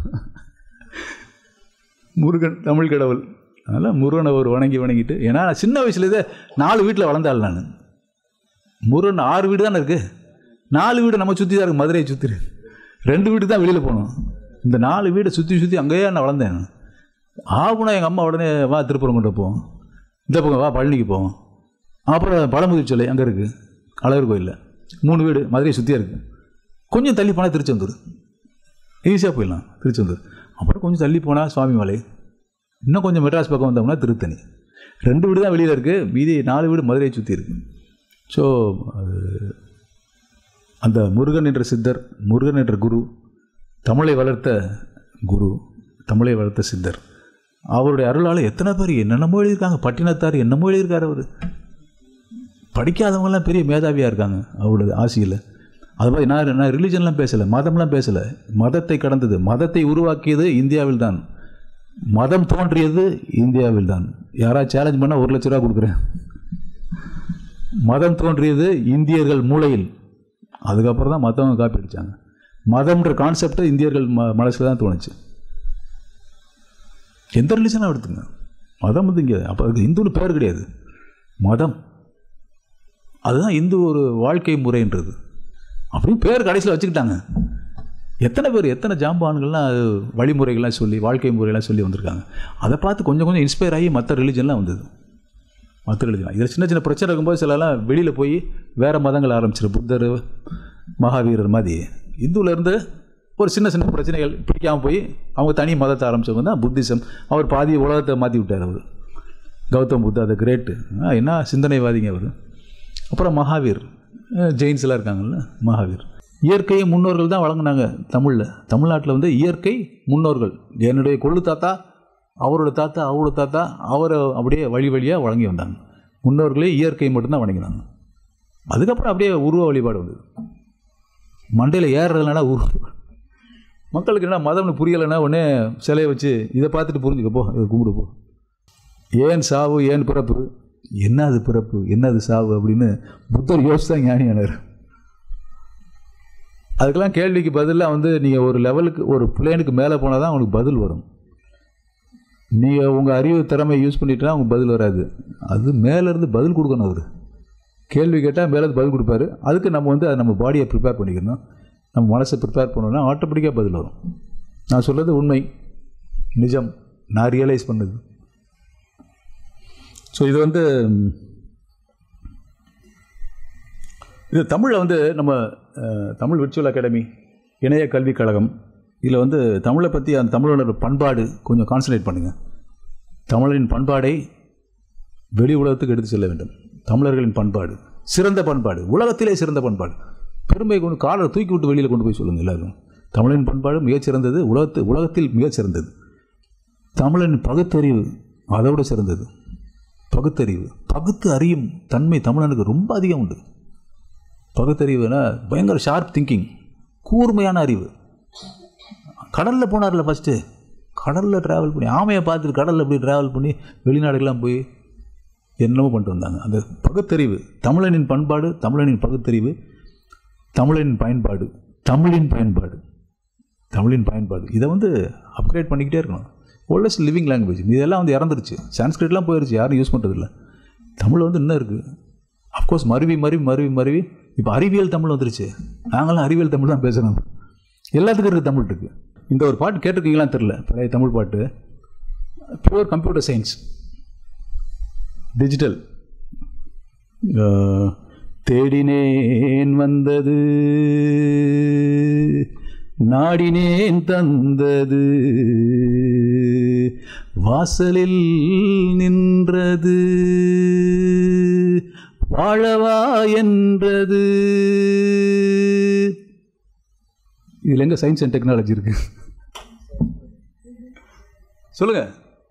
முருகன் தமிழ் கடவுள் அதனால் முருகனை ஒரு வணங்கி வணங்கிட்டு ஏன்னா நான் சின்ன வயசுலேருந்தே நாலு வீட்டில் வளர்ந்தாள் நான் முருகன் ஆறு வீடு தானே இருக்குது நாலு வீடு நம்ம சுற்றி தான் இருக்குது மதுரையை சுற்றி ரெண்டு வீடு தான் வெளியில் போகணும் இந்த நாலு வீடை சுற்றி சுற்றி அங்கேயே நான் வளர்ந்தேன் ஆகுனா எங்கள் அம்மா உடனே வா திருப்பரங்குன்ற போவோம் இந்த பக்கம் வா பழனிக்கு போவோம் அப்புறம் பழமுதிர்ச்சோலை அங்கே இருக்குது அழகர் கோயிலில் மூணு வீடு மதுரையை சுற்றியே இருக்குது கொஞ்சம் தள்ளி போனால் திருச்செந்தூர் ஈஸியாக போயிடலாம் திருச்செந்தூர் அப்புறம் கொஞ்சம் தள்ளி போனால் சுவாமிமலை இன்னும் கொஞ்சம் மெட்ராஸ் பக்கம் வந்தோம்னா திருத்தணி ரெண்டு வீடு தான் வெளியில் இருக்குது மீதி நாலு வீடு மதுரையை சுற்றி இருக்குது ஸோ அது அந்த முருகன் என்ற சித்தர் முருகன் என்ற குரு தமிழை வளர்த்த குரு தமிழை வளர்த்த சித்தர் அவருடைய அருளால் எத்தனை பேர் என்னென்னமோ எழுதியிருக்காங்க பட்டினத்தார் என்னமோ எழுதியிருக்காரு அவர் படிக்காதவங்கெல்லாம் பெரிய மேதாவியாக இருக்காங்க அவரோட ஆசையில் அது மாதிரி நான் நான் ரிலீஜன்லாம் பேசலை மதம்லாம் பேசலை மதத்தை கடந்தது மதத்தை உருவாக்கியது இந்தியாவில் தான் மதம் தோன்றியது இந்தியாவில் தான் யாராவது சேலஞ்ச் பண்ணால் ஒரு லட்ச ரூபா கொடுக்குறேன் மதம் தோன்றியது இந்தியர்கள் மூளையில் அதுக்கப்புறம் தான் மற்றவங்க காப்பி அடித்தாங்க மதம்ன்ற கான்செப்டை இந்தியர்கள் ம மனசில் தான் தோணுச்சு எந்த ரிலீஜனாக எடுத்துங்க மதம் வந்து இங்கே அப்போ அதுக்கு இந்துன்னு பேர் கிடையாது மதம் அதுதான் இந்து ஒரு வாழ்க்கை முறைன்றது அப்படின்னு பேர் கடைசியில் வச்சுக்கிட்டாங்க எத்தனை பேர் எத்தனை ஜாம்பான்கள்லாம் அது வழிமுறைகள்லாம் சொல்லி வாழ்க்கை முறைகள்லாம் சொல்லி வந்திருக்காங்க அதை பார்த்து கொஞ்சம் கொஞ்சம் இன்ஸ்பயர் ஆகி மற்ற ரிலீஜன்லாம் வந்தது மற்ற ரிலீஜன் இதில் சின்ன சின்ன பிரச்சனை இருக்கும்போது சிலலாம் வெளியில் போய் வேறு மதங்கள் ஆரம்பிச்சிரு புத்தர் மகாவீரர் மாதிரி இந்துவில் இருந்து ஒரு சின்ன சின்ன பிரச்சனைகள் பிடிக்காமல் போய் அவங்க தனி மதத்தை ஆரம்பித்தவங்க தான் புத்திசம் அவர் பாதி உலகத்தை மாற்றி விட்டார் அவர் கௌதம் புத்தா அது கிரேட்டு என்ன சிந்தனைவாதிங்க அவர் அப்புறம் மகாவீர் அஹ் ஜெயின்ஸ்லாம் இருக்காங்கல்ல மகாவீர் இயற்கையை முன்னோர்கள் தான் வழங்கினாங்க தமிழில் தமிழ்நாட்டில் வந்து இயற்கை முன்னோர்கள் என்னுடைய கொள்ளு தாத்தா அவரோட தாத்தா அவரோட தாத்தா அவரை அப்படியே வழி வழியாக வழங்கி வந்தாங்க முன்னோர்களே இயற்கை மட்டும்தான் வணங்கினாங்க அதுக்கப்புறம் அப்படியே உருவ வழிபாடு வந்தது மண்டையில் ஏறுறதுலனா உருவ வழிபாடு. மக்களுக்கு என்ன மதம்னு புரியலைன்னா உடனே சிலையை வச்சு இதை பார்த்துட்டு புரிஞ்சுக்க போ இதை கும்பிடு போ ஏன் சாவு ஏன் பிறப்பு என்ன அது பிறப்பு என்ன அது சாவு அப்படின்னு புத்தர் யோசிச்சு தான் ஞானியானார் அதுக்கெல்லாம் கேள்விக்கு பதிலாக வந்து நீங்கள் ஒரு லெவலுக்கு ஒரு பிளேனுக்கு மேலே போனால் தான் உங்களுக்கு பதில் வரும் நீங்கள் உங்கள் அறிவு திறமை யூஸ் பண்ணிட்டா உங்களுக்கு பதில் வராது அது மேலேருந்து பதில் கொடுக்கணும் அவர் கேள்வி கேட்டால் மேலே பதில் கொடுப்பாரு அதுக்கு நம்ம வந்து அதை நம்ம பாடியை ப்ரிப்பேர் பண்ணிக்கணும் நம்ம மனசை ப்ரிப்பேர் பண்ணோன்னா ஆட்டோமேட்டிக்காக பதில் வரும் நான் சொல்கிறது உண்மை நிஜம் நான் ரியலைஸ் பண்ணது ஸோ இது வந்து ம், இது தமிழில் வந்து நம்ம அஹ், தமிழ் விர்ச்சுவல் அகாடமி இணைய கல்விக் கழகம் இதில் வந்து தமிழை பற்றி அந்த தமிழோட பண்பாடு கொஞ்சம் கான்சன்ட்ரேட் பண்ணுங்கள் தமிழரின் பண்பாடை வெளி உலகத்துக்கு எடுத்து செல்ல வேண்டும் தமிழர்களின் பண்பாடு சிறந்த பண்பாடு உலகத்திலே சிறந்த பண்பாடு பெருமை கொண்டு காலரை தூக்கி விட்டு வெளியில் கொண்டு போய் சொல்லுங்கள் எல்லாரும் தமிழின் பண்பாடு மிகச்சிறந்தது உலகத்து உலகத்தில் மிகச்சிறந்தது தமிழின் பகுத்தறிவு அதோடு சிறந்தது பகுத்தறிவு பகுத்து அறியும் தன்மை தமிழனுக்கு ரொம்ப அதிகம் உண்டு பகுத்தறிவுனா பயங்கர ஷார்ப் திங்கிங் கூர்மையான அறிவு கடலில் போனார்ல ஃபஸ்ட்டு கடலில் ட்ராவல் பண்ணி ஆமையை பார்த்துட்டு கடலில் போய் ட்ராவல் பண்ணி வெளிநாடுகள்லாம் போய் என்னமோ பண்ணிட்டு வந்தாங்க அந்த பகுத்தறிவு தமிழனின் பண்பாடு தமிழனின் பகுத்தறிவு தமிழனின் பயன்பாடு தமிழின் பயன்பாடு தமிழின் பயன்பாடு இதை வந்து அப்கிரேட் பண்ணிக்கிட்டே இருக்கணும் ஓல்டஸ்ட் லிவிங் லாங்குவேஜ் இதெல்லாம் வந்து இறந்துருச்சு சான்ஸ்கிரிட்லாம் போயிருச்சு யாரும் யூஸ் பண்ணுறதில்ல தமிழ் வந்து இன்னும் இருக்குது அஃப்கோர்ஸ் மருவி மருவி மருவி மருவி இப்போ அறிவியல் தமிழ் வந்துருச்சு நாங்களாம் அறிவியல் தமிழ் தான் பேசுகிறோம் எல்லாத்துக்கும் இருக்குது தமிழ் இருக்குது இந்த ஒரு பாட்டு கேட்டிருக்கீங்களான்னு தெரில பழைய தமிழ் பாட்டு பியூர் கம்ப்யூட்டர் சயின்ஸ் டிஜிட்டல் தேடினேன் வந்தது நாடினேன் தந்தது வாசலில் நின்றது வாழவா என்றது இதில் எங்க சயின்ஸ் அண்ட் டெக்னாலஜி இருக்கு சொல்லுங்க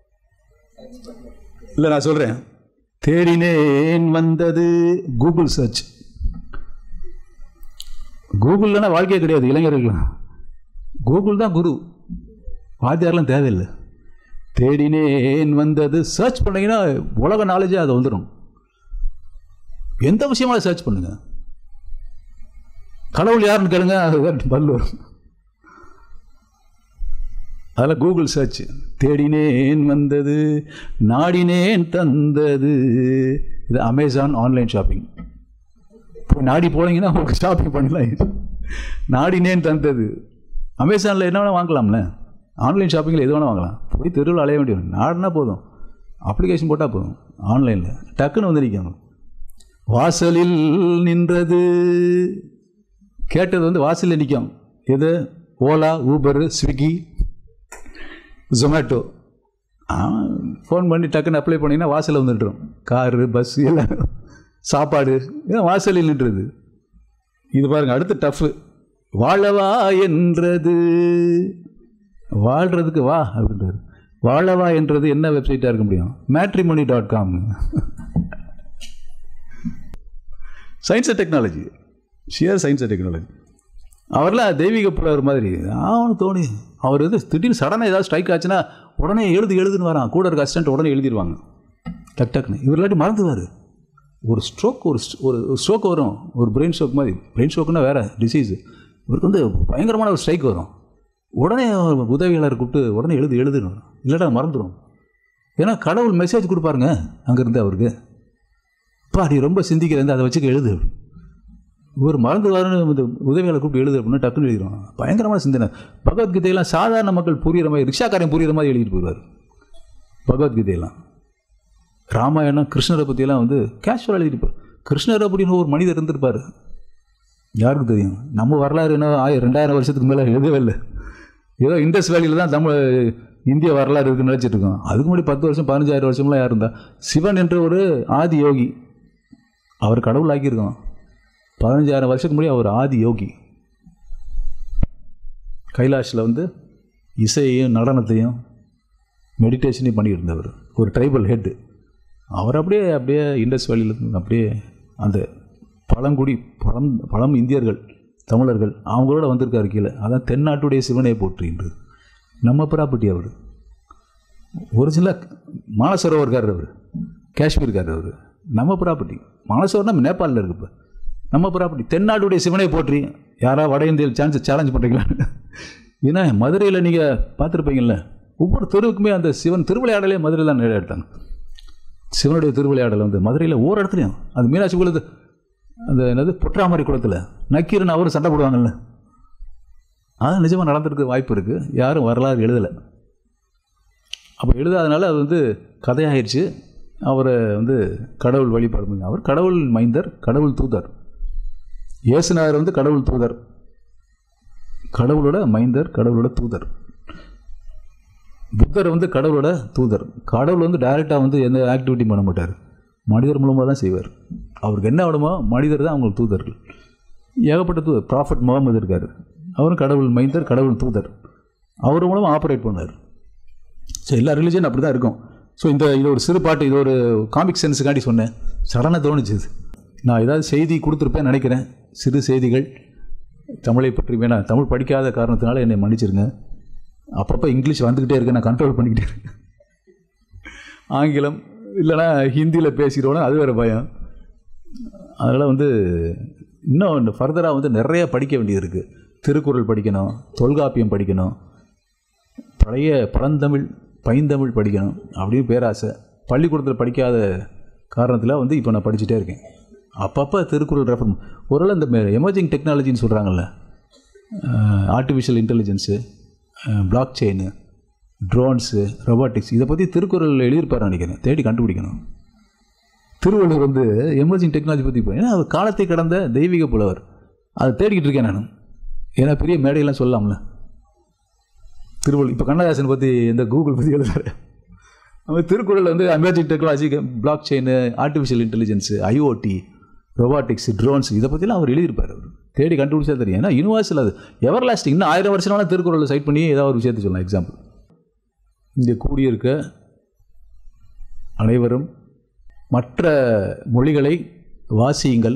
இல்லை நான் சொல்கிறேன் தேடினேன் வந்தது கூகுள் சர்ச் கூகுள்லனா வாழ்க்கையே கிடையாது இளைஞர்களுக்கு கூகுள் தான் குரு வாத்தியாரெலாம் தேவையில்லை தேடினேன் வந்தது சர்ச் பண்ணீங்கன்னா உலக நாலேஜே அது வந்துடும் எந்த விஷயமா சர்ச் பண்ணுங்க கடவுள் யாருன்னு கேளுங்க அது பதில் வரும் அதில் கூகுள் சர்ச் தேடினேன் வந்தது நாடினேன் தந்தது இது அமேசான் ஆன்லைன் ஷாப்பிங் போய் நாடி போனீங்கன்னா உங்களுக்கு ஷாப்பிங் பண்ணலாம் நாடினேன் தந்தது அமேசானில் என்ன வேணால் வாங்கலாம்ல ஆன்லைன் ஷாப்பிங்கில் எது வேணால் வாங்கலாம் போய் தெருவில் அலைய வேண்டியது நாடினா போதும் அப்ளிகேஷன் போட்டால் போதும் ஆன்லைனில் டக்குன்னு வந்து நிற்கணும் வாசலில் நின்றது கேட்டது வந்து வாசலில் நிற்கும் எது ஓலா ஊபரு ஸ்விக்கி ஜொமேட்டோ ஃபோன் பண்ணி டக்குன்னு அப்ளை பண்ணிங்கன்னா வாசலில் வந்துட்டுரும் காரு பஸ் எல்லாம் சாப்பாடு எல்லாம் வாசலில் நின்றது இது பாருங்கள் அடுத்து டஃப்பு வாழவா என்றது வாழ்கிறதுக்கு வா அப்படின்றாரு வாழவா என்றது என்ன வெப்சைட்டாக இருக்க முடியும் matrimony dot com science and technology sheer science and technology அவர்லாம் தெய்வீக புலவர் மாதிரி அவனு தோணி அவர் இது திடீர்னு சடனாக ஏதாவது ஸ்ட்ரைக் ஆச்சுன்னா உடனே எழுது எழுதுன்னு வரான் கூட இருக்க அசிஸ்டன்ட் உடனே எழுதிடுவாங்க டக் டக்குன்னு இவர் இல்லாட்டி மறந்துவார் ஒரு ஸ்ட்ரோக் ஒரு st- ஒரு ஸ்ட்ரோக் வரும் ஒரு பிரெயின் ஸ்ட்ரோக் மாதிரி பிரெயின் ஸ்ட்ரோக்குன்னா வேறு டிசீஸ் இவருக்கு வந்து பயங்கரமான ஒரு ஸ்ட்ரைக் வரும் உடனே உதவியாளர் கூப்பிட்டு உடனே எழுது எழுதுன்னு வரும் இல்லைடா மறந்துடும் ஏன்னா கடவுள் மெசேஜ் கொடுப்பாருங்க அங்கேருந்து அவருக்கு அப்பா நீ ரொம்ப சிந்திக்கிறேன் அதை வச்சுக்க எழுது இவர் மறந்துவாருன்னு இந்த உதவியாளர் கூப்பிட்டு எழுது அப்படின்னு டக்குன்னு எழுதிடுவாங்க பயங்கரமான சிந்தனை பகவத்கீதையெல்லாம் சாதாரண மக்கள் புரியுற மாதிரி ரிக்ஷாக்காரன் புரியுற மாதிரி எழுதிட்டு போயிடுவார் பகவத்கீதையெல்லாம் ராமாயணம் கிருஷ்ணரை பற்றியெல்லாம் வந்து கேஷுவலாக எழுதிட்டு போவார் கிருஷ்ணர் அப்படின்னு ஒரு மனிதர் இருந்திருப்பார் யாருக்கு தெரியும் நம்ம வரலாறு என்ன ஆயிரம் ரெண்டாயிரம் வருஷத்துக்கு மேலே எழுதவே இல்லை ஏதோ இண்டஸ் வேலியில் தான் தமிழ் இந்திய வரலாறு இருக்குன்னு நினச்சிட்டு இருக்கோம் அதுக்கு முன்னாடி பத்து வருஷம் பதினஞ்சாயிரம் வருஷம்லாம் யார் இருந்தா சிவன் என்ற ஒரு ஆதி யோகி அவர் கடவுள் ஆக்கியிருக்கோம் பதினஞ்சாயிரம் வருஷத்துக்கு முன்னாடி அவர் ஆதி யோகி கைலாஷில் வந்து இசையையும் நடனத்தையும் மெடிடேஷனையும் பண்ணிட்டு இருந்தவர் ஒரு ட்ரைபல் ஹெட்டு அவர் அப்படியே அப்படியே இண்டஸ் வேலியில் இருந்து அப்படியே அந்த பழங்குடி பழம் பழம் இந்தியர்கள் தமிழர்கள் அவங்களோட வந்திருக்காரு கீழே அதான் தென்னாட்டுடைய சிவனை போற்றுகின்றது நம்ம ப்ராப்பர்ட்டி அவர் ஒரிஜினலாக மானசரோவர்கார் அவர் காஷ்மீர்கார் அவர் நம்ம ப்ராப்பர்ட்டி மானசரோவர் நம்ம நேபாளில் இருக்கு இப்போ நம்ம ப்ராப்பர்ட்டி தென்னாட்டுடைய சிவனை போற்றி யாரா வட இந்தியில் சான்ஸ் சேலஞ்ச் பண்ணுறீங்களா ஏன்னா மதுரையில் நீங்கள் பார்த்துருப்பீங்கள்ல ஒவ்வொரு தெருவுக்குமே அந்த சிவன் திருவிளையாடலே மதுரையில் தான் எடுத்தாங்க சிவனுடைய திருவிளையாடல் வந்து மதுரையில் ஒவ்வொரு இடத்துலையும் அது மீனாட்சி குளத்து அந்த என்னது பொற்றாமரை குளத்தில் நக்கீரன் அவரும் சண்டை போடுவாங்கல்ல அது நிஜமாக நடந்திருக்க வாய்ப்பு இருக்குது யாரும் வரலாறு எழுதலை அப்போ எழுதாதனால அது வந்து கதையாயிருச்சு அவரை வந்து கடவுள் வழிபாடு பண்ணி அவர் கடவுள் மைந்தர் கடவுள் தூதர் இயேசுநாதர் வந்து கடவுள் தூதர் கடவுளோட மைந்தர் கடவுளோட தூதர் புத்தர் வந்து கடவுளோட தூதர் கடவுள் வந்து டைரெக்டாக வந்து எந்த ஆக்டிவிட்டி பண்ண மாட்டார் மனிதர் மூலமாக தான் செய்வார் அவருக்கு என்ன வேணுமோ மனிதர் தான் அவங்களுக்கு தூதர்கள் ஏகப்பட்ட தூதர் ப்ராஃபட் முகமது இருக்கார் அவரும் கடவுள் மைந்தர் கடவுள் தூதர் அவர் மூலமாக ஆப்ரேட் பண்ணார் ஸோ எல்லா ரிலிஜன் அப்படி தான் இருக்கும் ஸோ இந்த இது ஒரு சிறு பாட்டு இது ஒரு காமிக் சென்ஸுக்காண்டி சொன்னேன் சடனாக தோணுச்சு இது நான் ஏதாவது செய்தி கொடுத்துருப்பேன் நினைக்கிறேன் சிறு செய்திகள் தமிழை பற்றி வேணாம் தமிழ் படிக்காத காரணத்தினால என்னை மன்னிச்சிருங்க அப்பப்போ இங்கிலீஷ் வந்துக்கிட்டே இருக்கு நான் கண்ட்ரோல் பண்ணிக்கிட்டே இருக்கேன் ஆங்கிலம் இல்லைனா ஹிந்தியில் பேசிடுவோன்னா அது வேறு பயம் அதனால் வந்து இன்னும் ஃபர்தராக வந்து நிறைய படிக்க வேண்டியது இருக்குது திருக்குறள் படிக்கணும் தொல்காப்பியம் படிக்கணும் பழைய பழந்தமிழ் பைந்தமிழ் படிக்கணும் அப்படின்னு பேராசை பள்ளிக்கூடத்தில் படிக்காத காரணத்தில் வந்து இப்போ நான் படிச்சுட்டே இருக்கேன் அப்பப்போ திருக்குறள் ரெஃபர் ஒருவேளை இந்த எமர்ஜிங் டெக்னாலஜின்னு சொல்கிறாங்கல்ல artificial intelligence blockchain drones robotics இதை பற்றி திருக்குறள் எழுதியிருப்பார் நினைக்கிறேன் தேடி கண்டுபிடிக்கணும் திருவள்ளுவர் வந்து எமர்ஜிங் டெக்னாலஜி பற்றி ஏன்னா அவர் காலத்தை கடந்த தெய்வீக புலவர் அதை தேடிக்கிட்டு இருக்கேன் நான் ஏன்னா பெரிய மேடையெல்லாம் சொல்லலாம்ல திருவள்ளுவர் இப்போ கண்ணதாசன் பற்றி எந்த கூகுள் பற்றி எழுதுறாரு அவன் திருக்குறள் வந்து emerging technology blockchain artificial intelligence IoT robotics drones இதை பற்றிலாம் அவர் எழுதியிருப்பார் அவர் தேடி கண்டுபிடிச்சா தெரியும் ஏன்னா யூனிவர்சல் அது எவர் லாஸ்டிங் இன்னும் ஆயிரம் வருஷம் வேணால் திருக்குறளை சைட் பண்ணி ஏதாவது ஒரு விஷயத்தை சொல்லலாம் எக்ஸாம்பிள் இங்கே கூடியிருக்க அனைவரும் மற்ற மொழிகளை வாசியுங்கள்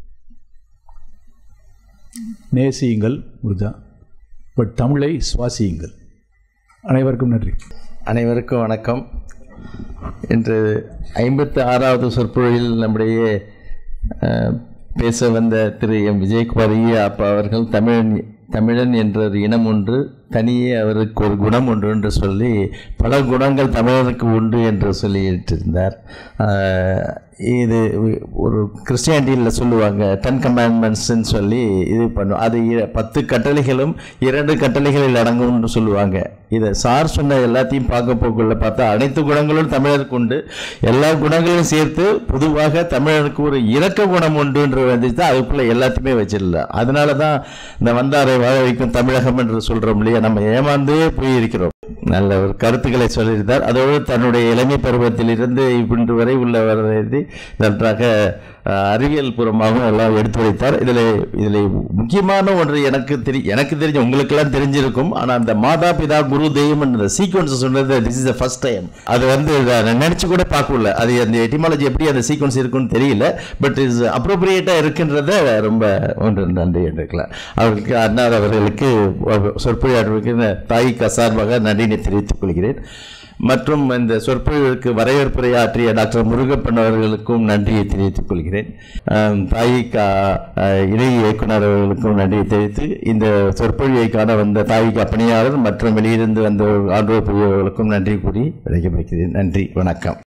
நேசியுங்கள் முடிஞ்சா பட் தமிழை சுவாசியுங்கள் அனைவருக்கும் நன்றி அனைவருக்கும் வணக்கம் இன்று ஐம்பத்தி ஆறாவது சொற்பொழிவில் நம்முடைய அஹ், பேச வந்த திரு எம் விஜயகுமார் ஐயா அப்பா அவர்கள் தமிழன் தமிழன் என்ற ஒரு இனம் ஒன்று தனியே அவருக்கு ஒரு குணம் ஒன்று என்று சொல்லி பல குணங்கள் தமிழனுக்கு உண்டு என்று சொல்லிட்டிருந்தார் அஹ், இது ஒரு கிறிஸ்டியானிட்டியில் சொல்லுவாங்க டென் கமாண்ட்மெண்ட்ஸ்ன்னு சொல்லி இது பண்ணும் அது இ- பத்து கட்டளைகளும் இரண்டு கட்டளைகளில் அடங்கும்னு சொல்லுவாங்க இதை சார் சொன்ன எல்லாத்தையும் பார்க்க போக்குள்ள பார்த்தா அனைத்து குணங்களும் தமிழருக்கு உண்டு எல்லா குணங்களையும் சேர்த்து பொதுவாக தமிழருக்கு ஒரு இரக்க குணம் உண்டுன்ற வந்துச்சு அதுக்குள்ள எல்லாத்தையுமே வச்சிடல அதனால தான் இந்த வந்தாரை வாழ வைக்கும் தமிழகம் என்று சொல்றோம் இல்லையா நம்ம ஏமாந்தே போய் இருக்கிறோம் நல்ல ஒரு கருத்துக்களை சொல்லியிருந்தார் அதோடு தன்னுடைய இளமை பருவத்திலிருந்து இன்று வரை உள்ள வரதை நன்றாக அஹ், அறிவியல் பூர்வமாகவும் எல்லாம் எடுத்துரைத்தார் இதில் இதில் முக்கியமான ஒன்று எனக்கு தெரி எனக்கு தெரிஞ்ச உங்களுக்கெல்லாம் தெரிஞ்சிருக்கும் ஆனால் அந்த மாதா பிதா குரு தெய்வம் என்ற சீக்வன்ஸ் சொன்னது this is the first time அது வந்து நான் நினச்சி கூட பார்க்கல அது அந்த எட்டிமாலஜி எப்படி அந்த சீக்வன்ஸ் இருக்குன்னு தெரியல பட் இஸ் அப்ரோப்ரியேட்டாக இருக்குன்றத ரொம்ப ஒன்று நன்றி எடுக்கலாம் அவர்களுக்கு அன்னார் அவர்களுக்கு சொற்பொழியாற்றுவதற்கு இந்த தாய்க்கு சார்பாக நன்றினை தெரிவித்துக் கொள்கிறேன் மற்றும் இந்த சொற்பொழிவுக்கு வரவேற்புரையாற்றிய டாக்டர் முருகப்பன் அவர்களுக்கும் நன்றியை தெரிவித்துக் கொள்கிறேன் ஆம், தாயிகா அஹ், இணை இயக்குனர் அவர்களுக்கும் நன்றியை தெரிவித்து இந்த சொற்பொழிவை காண வந்த தாயிகா பணியாளர் மற்றும் வெளியிருந்து வந்த ஆண்டோர் புரியவர்களுக்கும் நன்றி கூறி விடைபெறுகிறேன் நன்றி வணக்கம்